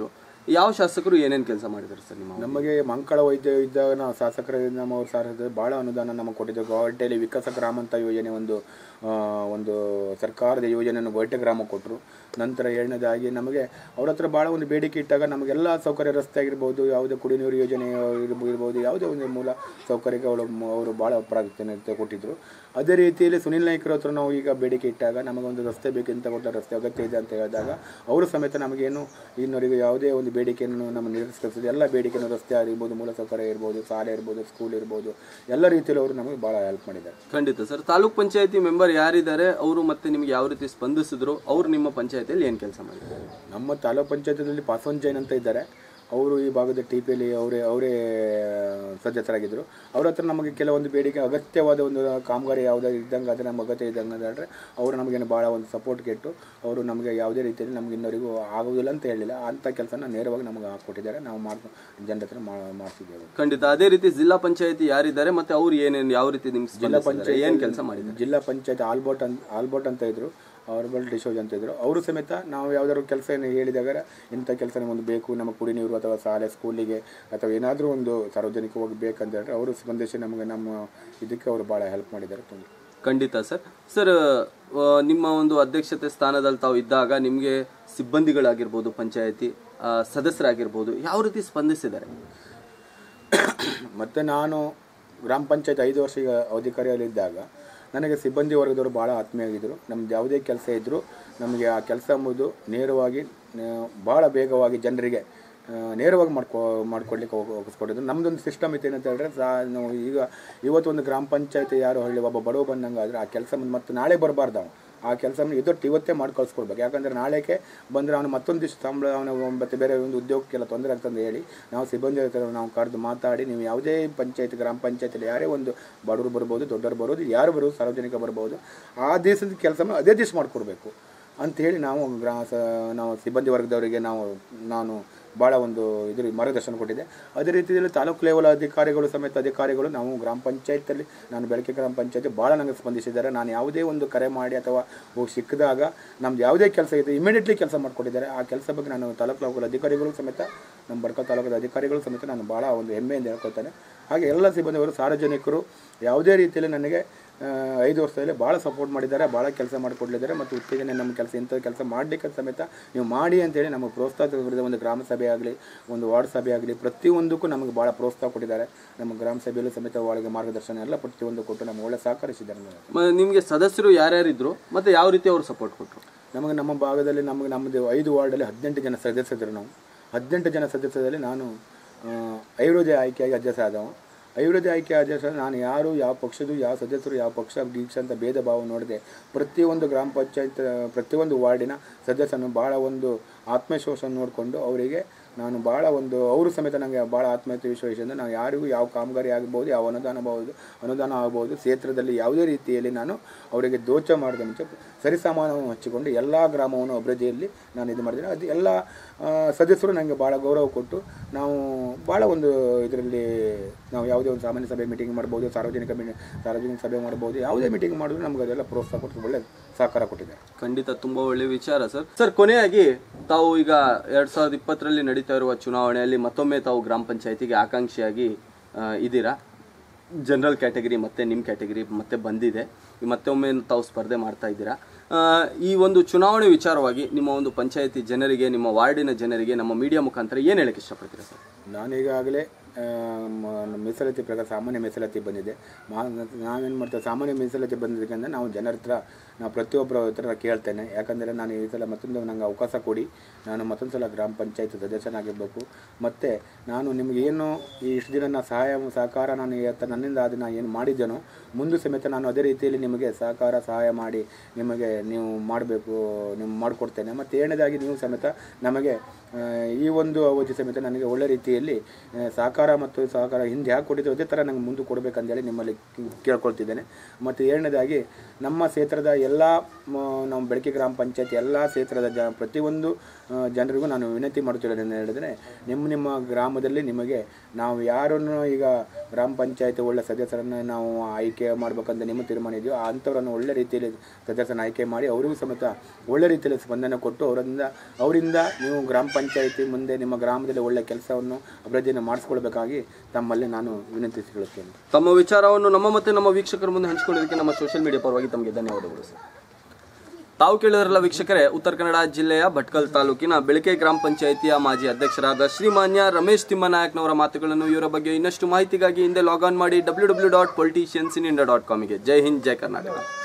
A: ಯಾವ ಶಾಸಕರು ಏನೇನು ಕೆಲಸ ಮಾಡಿದ್ದಾರೆ ಸರ್ ನಿಮ್ಮ
B: ನಮಗೆ ಮಂಕಳ ವೈದ್ಯ ಇದ್ದಾಗ ನಾವು ಶಾಸಕರ ನಮ್ಮವ್ರು ಸಾರಿದ ಭಾಳ ಅನುದಾನ ನಮಗೆ ಕೊಟ್ಟಿದ್ದು ಗೌರ್ಟೆಲಿ ವಿಕಾಸ ಗ್ರಾಮ ಅಂತ ಯೋಜನೆ ಒಂದು ಆ, ಒಂದು ಸರ್ಕಾರದ ಯೋಜನೆಯನ್ನು ಗೋಟೆ ಗ್ರಾಮ ಕೊಟ್ಟರು ನಂತರ ಎರಡನೇದಾಗಿ ನಮಗೆ ಅವ್ರ ಹತ್ರ ಭಾಳ ಒಂದು ಬೇಡಿಕೆ ಇಟ್ಟಾಗ ನಮಗೆಲ್ಲ ಸೌಕರ್ಯ ರಸ್ತೆ ಆಗಿರ್ಬೋದು ಯಾವುದೇ ಕುಡಿ ನೀರು ಯೋಜನೆ ಇರ್ಬೋ- ಇರ್ಬೋದು ಯಾವುದೇ ಒಂದು ಮೂಲ ಸೌಕರ್ಯಕ್ಕೆ ಅವರು ಅವರು ಭಾಳ ಪ್ರಾಧಾನ್ಯತೆ ಕೊಟ್ಟಿದ್ದರು ಅದೇ ರೀತಿಯಲ್ಲಿ ಸುನಿಲ್ ನಾಯ್ಕರ ಹತ್ರ ನಾವು ಈಗ ಬೇಡಿಕೆ ಇಟ್ಟಾಗ ನಮಗೊಂದು ರಸ್ತೆ ಬೇಕಂತ ಕೊಟ್ಟ ರಸ್ತೆ ಅಗತ್ಯ ಇದೆ ಅಂತ ಹೇಳಿದಾಗ ಅವರು ಸಮೇತ ನಮಗೇನು ಇನ್ನವರೆಗೂ ಯಾವುದೇ ಒಂದು ಬೇಡಿಕೆಯನ್ನು ನಮ್ಮ ನಿರ್ವಹಿಸ್ತಿದ್ದು ಎಲ್ಲ ಬೇಡಿಕೆಯನ್ನು ರಸ್ತೆ ಆಗಿರ್ಬೋದು ಮೂಲ ಸೌಕರ್ಯ ಇರ್ಬೋದು ಶಾಲೆ ಇರ್ಬೋದು ಸ್ಕೂಲ್ ಇರ್ಬೋದು ಎಲ್ಲ ರೀತಿಯಲ್ಲಿ ಅವರು ನಮಗೆ ಭಾಳ ಹೆಲ್ಪ್ ಮಾಡಿದ್ದಾರೆ
A: ಖಂಡಿತ ಸರ್ ತಾಲೂಕ್ ಪಂಚಾಯತಿ ಮೆಂಬರ್ ಯಾರಿದ್ದಾರೆ ಅವರು ಮತ್ತೆ ನಿಮ್ಗೆ ಯಾವ ರೀತಿ ಸ್ಪಂದಿಸಿದ್ರು ಅವ್ರು ನಿಮ್ಮ ಪಂಚಾಯತಿಯಲ್ಲಿ ಏನು ಕೆಲಸ ಮಾಡಿದ್ದಾರೆ
B: ನಮ್ಮ ತಾಲೂಕ್ ಪಂಚಾಯತಲ್ಲಿ ಪಾಸ್ವಾನ್ ಜೈನ್ ಅಂತ ಇದ್ದಾರೆ ಅವರು ಈ ಭಾಗದ ಟಿ ಪಿಯಲ್ಲಿ ಅವರೇ ಅವರೇ ಸದಸ್ಯರಾಗಿದ್ದರು ಅವ್ರ ಹತ್ರ ನಮಗೆ ಕೆಲವೊಂದು ಬೇಡಿಕೆ ಅಗತ್ಯವಾದ ಒಂದು ಕಾಮಗಾರಿ ಯಾವುದೇ ಇದ್ದಂಗೆ ಆದರೆ ನಮ್ಮ ಅಗತ್ಯ ಇದ್ದಂಗೆ ಆದರೆ ಅವರು ನಮಗೇನು ಭಾಳ ಒಂದು ಸಪೋರ್ಟ್ ಕೆಟ್ಟು ಅವರು ನಮಗೆ ಯಾವುದೇ ರೀತಿಯಲ್ಲಿ ನಮ್ಗೆ ಇನ್ನವರೆಗೂ ಆಗೋದಿಲ್ಲ ಅಂತ ಹೇಳಿಲ್ಲ ಅಂಥ ಕೆಲಸನ ನೇರವಾಗಿ ನಮಗೆ ಹಾಕ್ಕೊಟ್ಟಿದ್ದಾರೆ ನಾವು ಮಾಡ್ಕೊ ಜನರ ಹತ್ರ ಮಾ- ಮಾಡ್ತಿದ್ದೇವೆ
A: ಖಂಡಿತ ಅದೇ ರೀತಿ ಜಿಲ್ಲಾ ಪಂಚಾಯತಿ ಯಾರಿದ್ದಾರೆ ಮತ್ತೆ ಅವ್ರು ಏನೇನು ಯಾವ ರೀತಿ ನಿಮ್ಗೆ ಸ್ಪಂದಿಸಿದ್ದಾರೆ ಏನು ಕೆಲಸ ಮಾಡಿದ್ದಾರೆ
B: ಜಿಲ್ಲಾ ಪಂಚಾಯತ್ ಆಲ್ಬೋಟ್ ಅಂತ ಆಲ್ಬೋಟ್ ಅಂತ ಇದ್ರು ಆರ್ಬಲ್ ಡಿಶೋಜ್ ಅಂತ ಇದ್ರು ಅವರು ಸಮೇತ ನಾವು ಯಾವ್ದಾದ್ರು ಕೆಲಸ ಏನು ಹೇಳಿದಾಗ ಇಂಥ ಕೆಲಸ ನಮಗೆ ಬೇಕು ನಮ್ಮ ಕುಡಿ ನೀರು ಅಥವಾ ಶಾಲೆ ಸ್ಕೂಲಿಗೆ ಅಥವಾ ಏನಾದರೂ ಒಂದು ಸಾರ್ವಜನಿಕವಾಗಿ ಬೇಕಂತ ಹೇಳಿದ್ರೆ ಅವರು ಸ್ಪಂದಿಸಿ ನಮಗೆ ನಮ್ಮ ಇದಕ್ಕೆ ಅವರು ಭಾಳ ಹೆಲ್ಪ್ ಮಾಡಿದ್ದಾರೆ ತುಂಬ
A: ಖಂಡಿತ ಸರ್ ಸರ್ ಆ, ನಿಮ್ಮ ಒಂದು ಅಧ್ಯಕ್ಷತೆ ಸ್ಥಾನದಲ್ಲಿ ತಾವು ಇದ್ದಾಗ ನಿಮಗೆ ಸಿಬ್ಬಂದಿಗಳಾಗಿರ್ಬೋದು ಪಂಚಾಯತಿ ಆ, ಸದಸ್ಯರಾಗಿರ್ಬೋದು ಯಾವ ರೀತಿ ಸ್ಪಂದಿಸಿದ್ದಾರೆ
B: ಮತ್ತು ನಾನು ಗ್ರಾಮ ಪಂಚಾಯತ್ ಐದು ವರ್ಷ ಈಗ ಅಧಿಕಾರಿಯಲ್ಲಿದ್ದಾಗ ನನಗೆ ಸಿಬ್ಬಂದಿ ವರ್ಗದವರು ಭಾಳ ಆತ್ಮೀಯಾಗಿದ್ದರು ನಮ್ದು ಯಾವುದೇ ಕೆಲಸ ಇದ್ದರೂ ನಮಗೆ ಆ ಕೆಲಸ ಎಂಬುದು ನೇರವಾಗಿ ಆ, ಭಾಳ ಬೇಗವಾಗಿ ಜನರಿಗೆ ಆ, ನೇರವಾಗಿ ಮಾಡ್ಕೊ ಮಾಡ್ಕೊಡ್ಲಿಕ್ಕೆ ಹೋಗಿ ಒಪ್ಪಿಸ್ಕೊಟ್ಟಿದ್ರು ನಮ್ಮದೊಂದು ಸಿಸ್ಟಮ್ ಇತ್ತು ಏನಂತ ಹೇಳಿದ್ರೆ ಸಾ ನಾವು ಈಗ ಇವತ್ತು ಒಂದು ಗ್ರಾಮ ಪಂಚಾಯತಿ ಯಾರು ಹಳ್ಳಿ ಒಬ್ಬ ಬಡವ ಬಂದಂಗೆ ಆದರೆ ಆ ಕೆಲಸ ಮತ್ತೆ ನಾಳೆ ಬರಬಾರ್ದು ಅವನು ಆ ಕೆಲಸ ಇದೊಟ್ಟು ಇವತ್ತೇ ಮಾಡಿ ಕಳ್ಸ್ಕೊಡ್ಬೇಕು ಯಾಕಂದರೆ ನಾಳೆಗೆ ಬಂದರೆ ಅವನು ಮತ್ತೊಂದು ದಿವಸ ಸಂಬಳ ಅವನು ಮತ್ತೆ ಬೇರೆ ಒಂದು ಉದ್ಯೋಗಕ್ಕೆಲ್ಲ ತೊಂದರೆ ಆಗ್ತಂದು ಹೇಳಿ ನಾವು ಸಿಬ್ಬಂದಿ ಹತ್ರ ನಾವು ಕರೆದು ಮಾತಾಡಿ ನೀವು ಯಾವುದೇ ಪಂಚಾಯತ್ ಗ್ರಾಮ ಪಂಚಾಯತಿಯಲ್ಲಿ ಯಾರೇ ಒಂದು ಬಡವರು ಬರ್ಬೋದು ದೊಡ್ಡವರು ಬರ್ಬೋದು ಯಾರು ಬರ್ಬೋದು ಸಾರ್ವಜನಿಕ ಬರ್ಬೋದು ಆ ದಿವಸದ ಕೆಲಸ ಅದೇ ದಿವಸ ಮಾಡಿಕೊಡ್ಬೇಕು ಅಂಥೇಳಿ ನಾವು ಗ್ರಾ ಸ ನಾವು ಸಿಬ್ಬಂದಿ ವರ್ಗದವರಿಗೆ ನಾವು ನಾನು ಭಾಳ ಒಂದು ಇದ್ರ ಮಾರ್ಗದರ್ಶನ ಕೊಟ್ಟಿದ್ದೆ ಅದೇ ರೀತಿಯಲ್ಲಿ ತಾಲೂಕು ಲೆವೆಲ್ ಅಧಿಕಾರಿಗಳು ಸಮೇತ ಅಧಿಕಾರಿಗಳು ನಾವು ಗ್ರಾಮ ಪಂಚಾಯತಲ್ಲಿ ನಾನು ಬೆಳಕೆ ಗ್ರಾಮ ಪಂಚಾಯತಿ ಭಾಳ ನನಗೆ ಸ್ಪಂದಿಸಿದ್ದಾರೆ ನಾನು ಯಾವುದೇ ಒಂದು ಕರೆ ಮಾಡಿ ಅಥವಾ ಹೋಗಿ ಸಿಕ್ಕಿದಾಗ ನಮ್ದು ಯಾವುದೇ ಕೆಲಸ ಇದೆ ಇಮಿಡಿಯೇಟ್ಲಿ ಕೆಲಸ ಮಾಡಿಕೊಟ್ಟಿದ್ದಾರೆ ಆ ಕೆಲಸ ಬಗ್ಗೆ ನಾನು ತಾಲೂಕು ಲೆವೆಲ್ ಅಧಿಕಾರಿಗಳು ಸಮೇತ ನಮ್ಮ ಬಡ್ಕ ತಾಲೂಕದ ಅಧಿಕಾರಿಗಳು ಸಮೇತ ನಾನು ಭಾಳ ಒಂದು ಹೆಮ್ಮೆಯಿಂದ ಹೇಳ್ಕೊಳ್ತೇನೆ ಹಾಗೆ ಎಲ್ಲ ಸಿಬ್ಬಂದಿಗಳು ಸಾರ್ವಜನಿಕರು ಯಾವುದೇ ರೀತಿಯಲ್ಲಿ ನನಗೆ ಆ, ಐದು ವರ್ಷದಲ್ಲಿ ಭಾಳ ಸಪೋರ್ಟ್ ಮಾಡಿದ್ದಾರೆ ಭಾಳ ಕೆಲಸ ಮಾಡಿಕೊಡ್ಲಿದ್ದಾರೆ ಮತ್ತು ಉತ್ತೇಜನೆ ನಮ್ಮ ಕೆಲಸ ಇಂಥ ಕೆಲಸ ಮಾಡಲಿಕ್ಕೆ ಸಮೇತ ನೀವು ಮಾಡಿ ಅಂತೇಳಿ ನಮಗೆ ಪ್ರೋತ್ಸಾಹ ವಿರುದ್ಧ ಒಂದು ಗ್ರಾಮ ಸಭೆ ಆಗಲಿ ಒಂದು ವಾರ್ಡ್ ಸಭೆ ಆಗಲಿ ಪ್ರತಿಯೊಂದಕ್ಕೂ ನಮಗೆ ಭಾಳ ಪ್ರೋತ್ಸಾಹ ಕೊಟ್ಟಿದ್ದಾರೆ ನಮ್ಮ ಗ್ರಾಮ ಸಭೆಯಲ್ಲೂ ಸಮೇತ ಒಳಗೆ ಮಾರ್ಗದರ್ಶನ ಎಲ್ಲ ಪ್ರತಿಯೊಂದು ಕೊಟ್ಟು ನಮಗೆ ಒಳ್ಳೆ ಸಹಕರಿಸಿದ್ದಾರೆ ನನಗೆ.
A: ಮ- ನಿಮ್ಗೆ ಸದಸ್ಯರು ಯಾರ್ಯಾರಿದ್ರು ಮತ್ತೆ ಯಾವ ರೀತಿ ಅವರು ಸಪೋರ್ಟ್ ಕೊಟ್ಟರು
B: ನಮಗೆ ನಮ್ಮ ಭಾಗದಲ್ಲಿ ನಮಗೆ ನಮ್ಮದು ಐದು ವಾರ್ಡಲ್ಲಿ ಹದಿನೆಂಟು ಜನ ಸದಸ್ಯರಿದ್ರು ನಾವು ಹದಿನೆಂಟು ಜನ ಸದಸ್ಯರಲ್ಲಿ ನಾನು ಆ, ಐರೋಜೆ ಆಯ್ಕೆಯಾಗಿ ಅಧ್ಯಕ್ಷ ಆದವ ಐರೋಜೆ ಆಯ್ಕೆ ಅಧ್ಯಕ್ಷ ನಾನು ಯಾರು ಯಾವ ಪಕ್ಷದ್ದು ಯಾವ ಸದಸ್ಯರು ಯಾವ ಪಕ್ಷ ದೀಕ್ಷೆ ಅಂತ ಭೇದ ಭಾವ ನೋಡಿದೆ ಪ್ರತಿಯೊಂದು ಗ್ರಾಮ ಪಂಚಾಯತ್ ಪ್ರತಿಯೊಂದು ವಾರ್ಡಿನ ಸದಸ್ಯನು ಭಾಳ ಒಂದು ಆತ್ಮವಿಶ್ವಾಸ ನೋಡಿಕೊಂಡು ಅವರಿಗೆ ನಾನು ಭಾಳ ಒಂದು ಅವರು ಸಮೇತ ನನಗೆ ಭಾಳ ಆತ್ಮಹತ್ಯೆ ವಿಶ್ವಾಸದಿಂದ ನಾನು ಯಾರಿಗೂ ಯಾವ ಕಾಮಗಾರಿ ಆಗ್ಬೋದು ಯಾವ ಅನುದಾನ ಆಗ್ಬೋದು ಅನುದಾನ ಆಗ್ಬೋದು ಕ್ಷೇತ್ರದಲ್ಲಿ ಯಾವುದೇ ರೀತಿಯಲ್ಲಿ ನಾನು ಅವರಿಗೆ ದೋಚ ಮಾಡಿದ ಮುಂಚೆ ಸರಿಸಮಾನವನ್ನು ಹಚ್ಚಿಕೊಂಡು ಎಲ್ಲ ಗ್ರಾಮವನ್ನು ಅಭಿವೃದ್ಧಿಯಲ್ಲಿ ನಾನು ಇದು ಮಾಡಿದ್ದೀನಿ ಅದು ಎಲ್ಲ ಆ, ಸದಸ್ಯರು ನನಗೆ ಭಾಳ ಗೌರವ ಕೊಟ್ಟು ನಾವು ಭಾಳ ಒಂದು ಇದರಲ್ಲಿ ನಾವು ಯಾವುದೇ ಒಂದು ಸಾಮಾನ್ಯ ಸಭೆ ಮೀಟಿಂಗ್ ಮಾಡ್ಬೋದು ಸಾರ್ವಜನಿಕ ಮೀ- ಸಾರ್ವಜನಿಕ ಸಭೆ ಮಾಡ್ಬೋದು ಯಾವುದೇ ಮೀಟಿಂಗ್ ಮಾಡಿದ್ರು ನಮ್ಗೆ ಅದೆಲ್ಲ ಪ್ರೋತ್ಸಾಹ ಕೊಟ್ಟು ಒಳ್ಳೆ ಸಹಕಾರ ಕೊಟ್ಟಿದ್ದಾರೆ
A: ಖಂಡಿತ ತುಂಬಾ ಒಳ್ಳೆ ವಿಚಾರ ಸರ್ ಸರ್ ಕೊನೆಯಾಗಿ ತಾವು ಈಗ ಎರಡ್ ಸಾವಿರದ ಇಪ್ಪತ್ತರಲ್ಲಿ ನಡೀತಾ ಇರುವ ಚುನಾವಣೆಯಲ್ಲಿ ಮತ್ತೊಮ್ಮೆ ತಾವು ಗ್ರಾಮ ಪಂಚಾಯತಿಗೆ ಆಕಾಂಕ್ಷಿಯಾಗಿ ಆ, ಇದ್ದೀರಾ ಜನರಲ್ ಕ್ಯಾಟಗರಿ ಮತ್ತೆ ನಿಮ್ಮ ಕ್ಯಾಟಗರಿ ಮತ್ತೆ ಬಂದಿದೆ ಈ ಮತ್ತೊಮ್ಮೆ ತಾವು ಸ್ಪರ್ಧೆ ಮಾಡ್ತಾ ಇದ್ದೀರಾ ಆ, ಈ ಒಂದು ಚುನಾವಣೆ ವಿಚಾರವಾಗಿ ನಿಮ್ಮ ಒಂದು ಪಂಚಾಯತಿ ಜನರಿಗೆ ನಿಮ್ಮ ವಾರ್ಡಿನ ಜನರಿಗೆ ನಮ್ಮ ಮೀಡಿಯಾ ಮುಖಾಂತರ ಏನು ಹೇಳಕ್ಕೆ ಇಷ್ಟಪಡ್ತೀರಾ ಸರ್
B: ನಾನೀಗಾಗಲೇ ಆ, ಮ- ಮೀಸಲಾತಿ ಪ್ರಕಾರ ಸಾಮಾನ್ಯ ಮೀಸಲಾತಿ ಬಂದಿದೆ ಮಾ- ನಾವೇನು ಮಾಡ್ತೇವೆ ಸಾಮಾನ್ಯ ಮೀಸಲಾತಿ ಬಂದಿದ್ದಕ್ಕಿಂತ ನಾವು ಜನರ ಹತ್ರ ನಾವು ಪ್ರತಿಯೊಬ್ಬರ ಹತ್ರ ಕೇಳ್ತೇನೆ ಯಾಕಂದರೆ ನಾನು ಈ ಸಲ ಮತ್ತೊಂದು ನನಗೆ ಅವಕಾಶ ಕೊಡಿ ನಾನು ಮತ್ತೊಂದು ಸಲ ಗ್ರಾಮ ಪಂಚಾಯತ್ ಸದಸ್ಯನಾಗಿರಬೇಕು ಮತ್ತು ನಾನು ನಿಮಗೆ ಏನು ಈ ಇಷ್ಟು ದಿನ ನಾ ಸಹಾಯ ಸಹಕಾರ ನಾನು ಇವತ್ತು ನನ್ನಿಂದ ಅದು ನಾನು ಏನು ಮಾಡಿದ್ದೇನೋ ಮುಂದೆ ಸಮೇತ ನಾನು ಅದೇ ರೀತಿಯಲ್ಲಿ ನಿಮಗೆ ಸಹಕಾರ ಸಹಾಯ ಮಾಡಿ ನಿಮಗೆ ನೀವು ಮಾಡಬೇಕು ನೀವು ಮಾಡಿಕೊಡ್ತೇನೆ ಮತ್ತು ಏಳನೇದಾಗಿ ನೀವು ಸಮೇತ ನಮಗೆ ಆ, ಈ ಒಂದು ಅವಧಿ ಸಮೇತ ನನಗೆ ಒಳ್ಳೆ ರೀತಿಯಲ್ಲಿ ಆ, ಸಹಕಾರ ಮತ್ತು ಸಹಕಾರ ಹಿಂದೆ ಯಾಕೆ ಕೊಟ್ಟಿದ್ದು ಅದೇ ಥರ ನಂಗೆ ಮುಂದೆ ಕೊಡಬೇಕಂತೇಳಿ ನಿಮ್ಮಲ್ಲಿ ಕೇಳ್ಕೊಳ್ತಿದ್ದೇನೆ ಮತ್ತು ಏಳನೇದಾಗಿ ನಮ್ಮ ಕ್ಷೇತ್ರದ ಎಲ್ಲ ಮ, ನಮ್ಮ ಬೆಳಕೆ ಗ್ರಾಮ ಪಂಚಾಯತ್ ಎಲ್ಲ ಕ್ಷೇತ್ರದ ಜ ಪ್ರತಿಯೊಂದು ಆ, ಜನರಿಗೂ ನಾನು ವಿನಂತಿ ಮಾಡುತ್ತಿರೋದೇನು ಹೇಳಿದ್ರೆ ನಿಮ್ಮ ನಿಮ್ಮ ಗ್ರಾಮದಲ್ಲಿ ನಿಮಗೆ ನಾವು ಯಾರನ್ನು ಈಗ ಗ್ರಾಮ ಪಂಚಾಯತ್ ಒಳ್ಳೆ ಸದಸ್ಯರನ್ನು ನಾವು ಆಯ್ಕೆ ಮಾಡ್ಬೇಕಂತ ನಿಮ್ಮ ತೀರ್ಮಾನ ಇದೆಯೋ ಅಂಥವ್ರನ್ನು ಒಳ್ಳೆ ರೀತಿಯಲ್ಲಿ ಸದಸ್ಯನ ಆಯ್ಕೆ ಮಾಡಿ ಅವರಿಗೂ ಸಮೇತ ಒಳ್ಳೆ ರೀತಿಯಲ್ಲಿ ಸ್ಪಂದನೆ ಕೊಟ್ಟು ಅವರಿಂದ ಅವರಿಂದ ನೀವು ಗ್ರಾಮ ಪಂಚಾಯಿತಿ ಮುಂದೆ ನಿಮ್ಮ ಗ್ರಾಮದಲ್ಲಿ ಒಳ್ಳೆ ಕೆಲಸವನ್ನು ಅಭಿವೃದ್ಧಿಯನ್ನು ಮಾಡಿಸ್ಕೊಳ್ಬೇಕಾಗಿ ತಮ್ಮಲ್ಲಿ ನಾನು ವಿನಂತಿಸಿಕೊಳ್ಳುತ್ತೇನೆ
A: ತಮ್ಮ ವಿಚಾರವನ್ನು ನಮ್ಮ ಮತ್ತೆ ನಮ್ಮ ವೀಕ್ಷಕರ ಮುಂದೆ ಹಂಚಿಕೊಂಡಿದ್ದಕ್ಕೆ ನಮ್ಮ ಸೋಷಿಯಲ್ ಮೀಡಿಯಾ ಪರವಾಗಿ ತಮಗೆ ಧನ್ಯವಾದಗಳು ಸರ್ ತಾವು ಕೇಳಿದ್ರಲ್ಲ ವೀಕ್ಷಕರೇ ಉತ್ತರ ಕನ್ನಡ ಜಿಲ್ಲೆಯ ಭಟ್ಕಲ್ ತಾಲೂಕಿನ ಬೆಳಕೆ ಗ್ರಾಮ ಪಂಚಾಯಿತಿಯ ಮಾಜಿ ಅಧ್ಯಕ್ಷರಾದ ಶ್ರೀಮಾನ್ಯ ರಮೇಶ್ ತಿಮ್ಮನಾಯಕ್ನವರ ಮಾತುಗಳನ್ನು ಇವರ ಬಗ್ಗೆ ಇನ್ನಷ್ಟು ಮಾಹಿತಿಗಾಗಿ ಹಿಂದೆ ಲಾಗ್ ಆನ್ ಮಾಡಿ W W dot politicians in India dot ಕಾಮಿಗೆ ಜೈ ಹಿಂದ್ ಜೈ ಕರ್ನಾಟಕ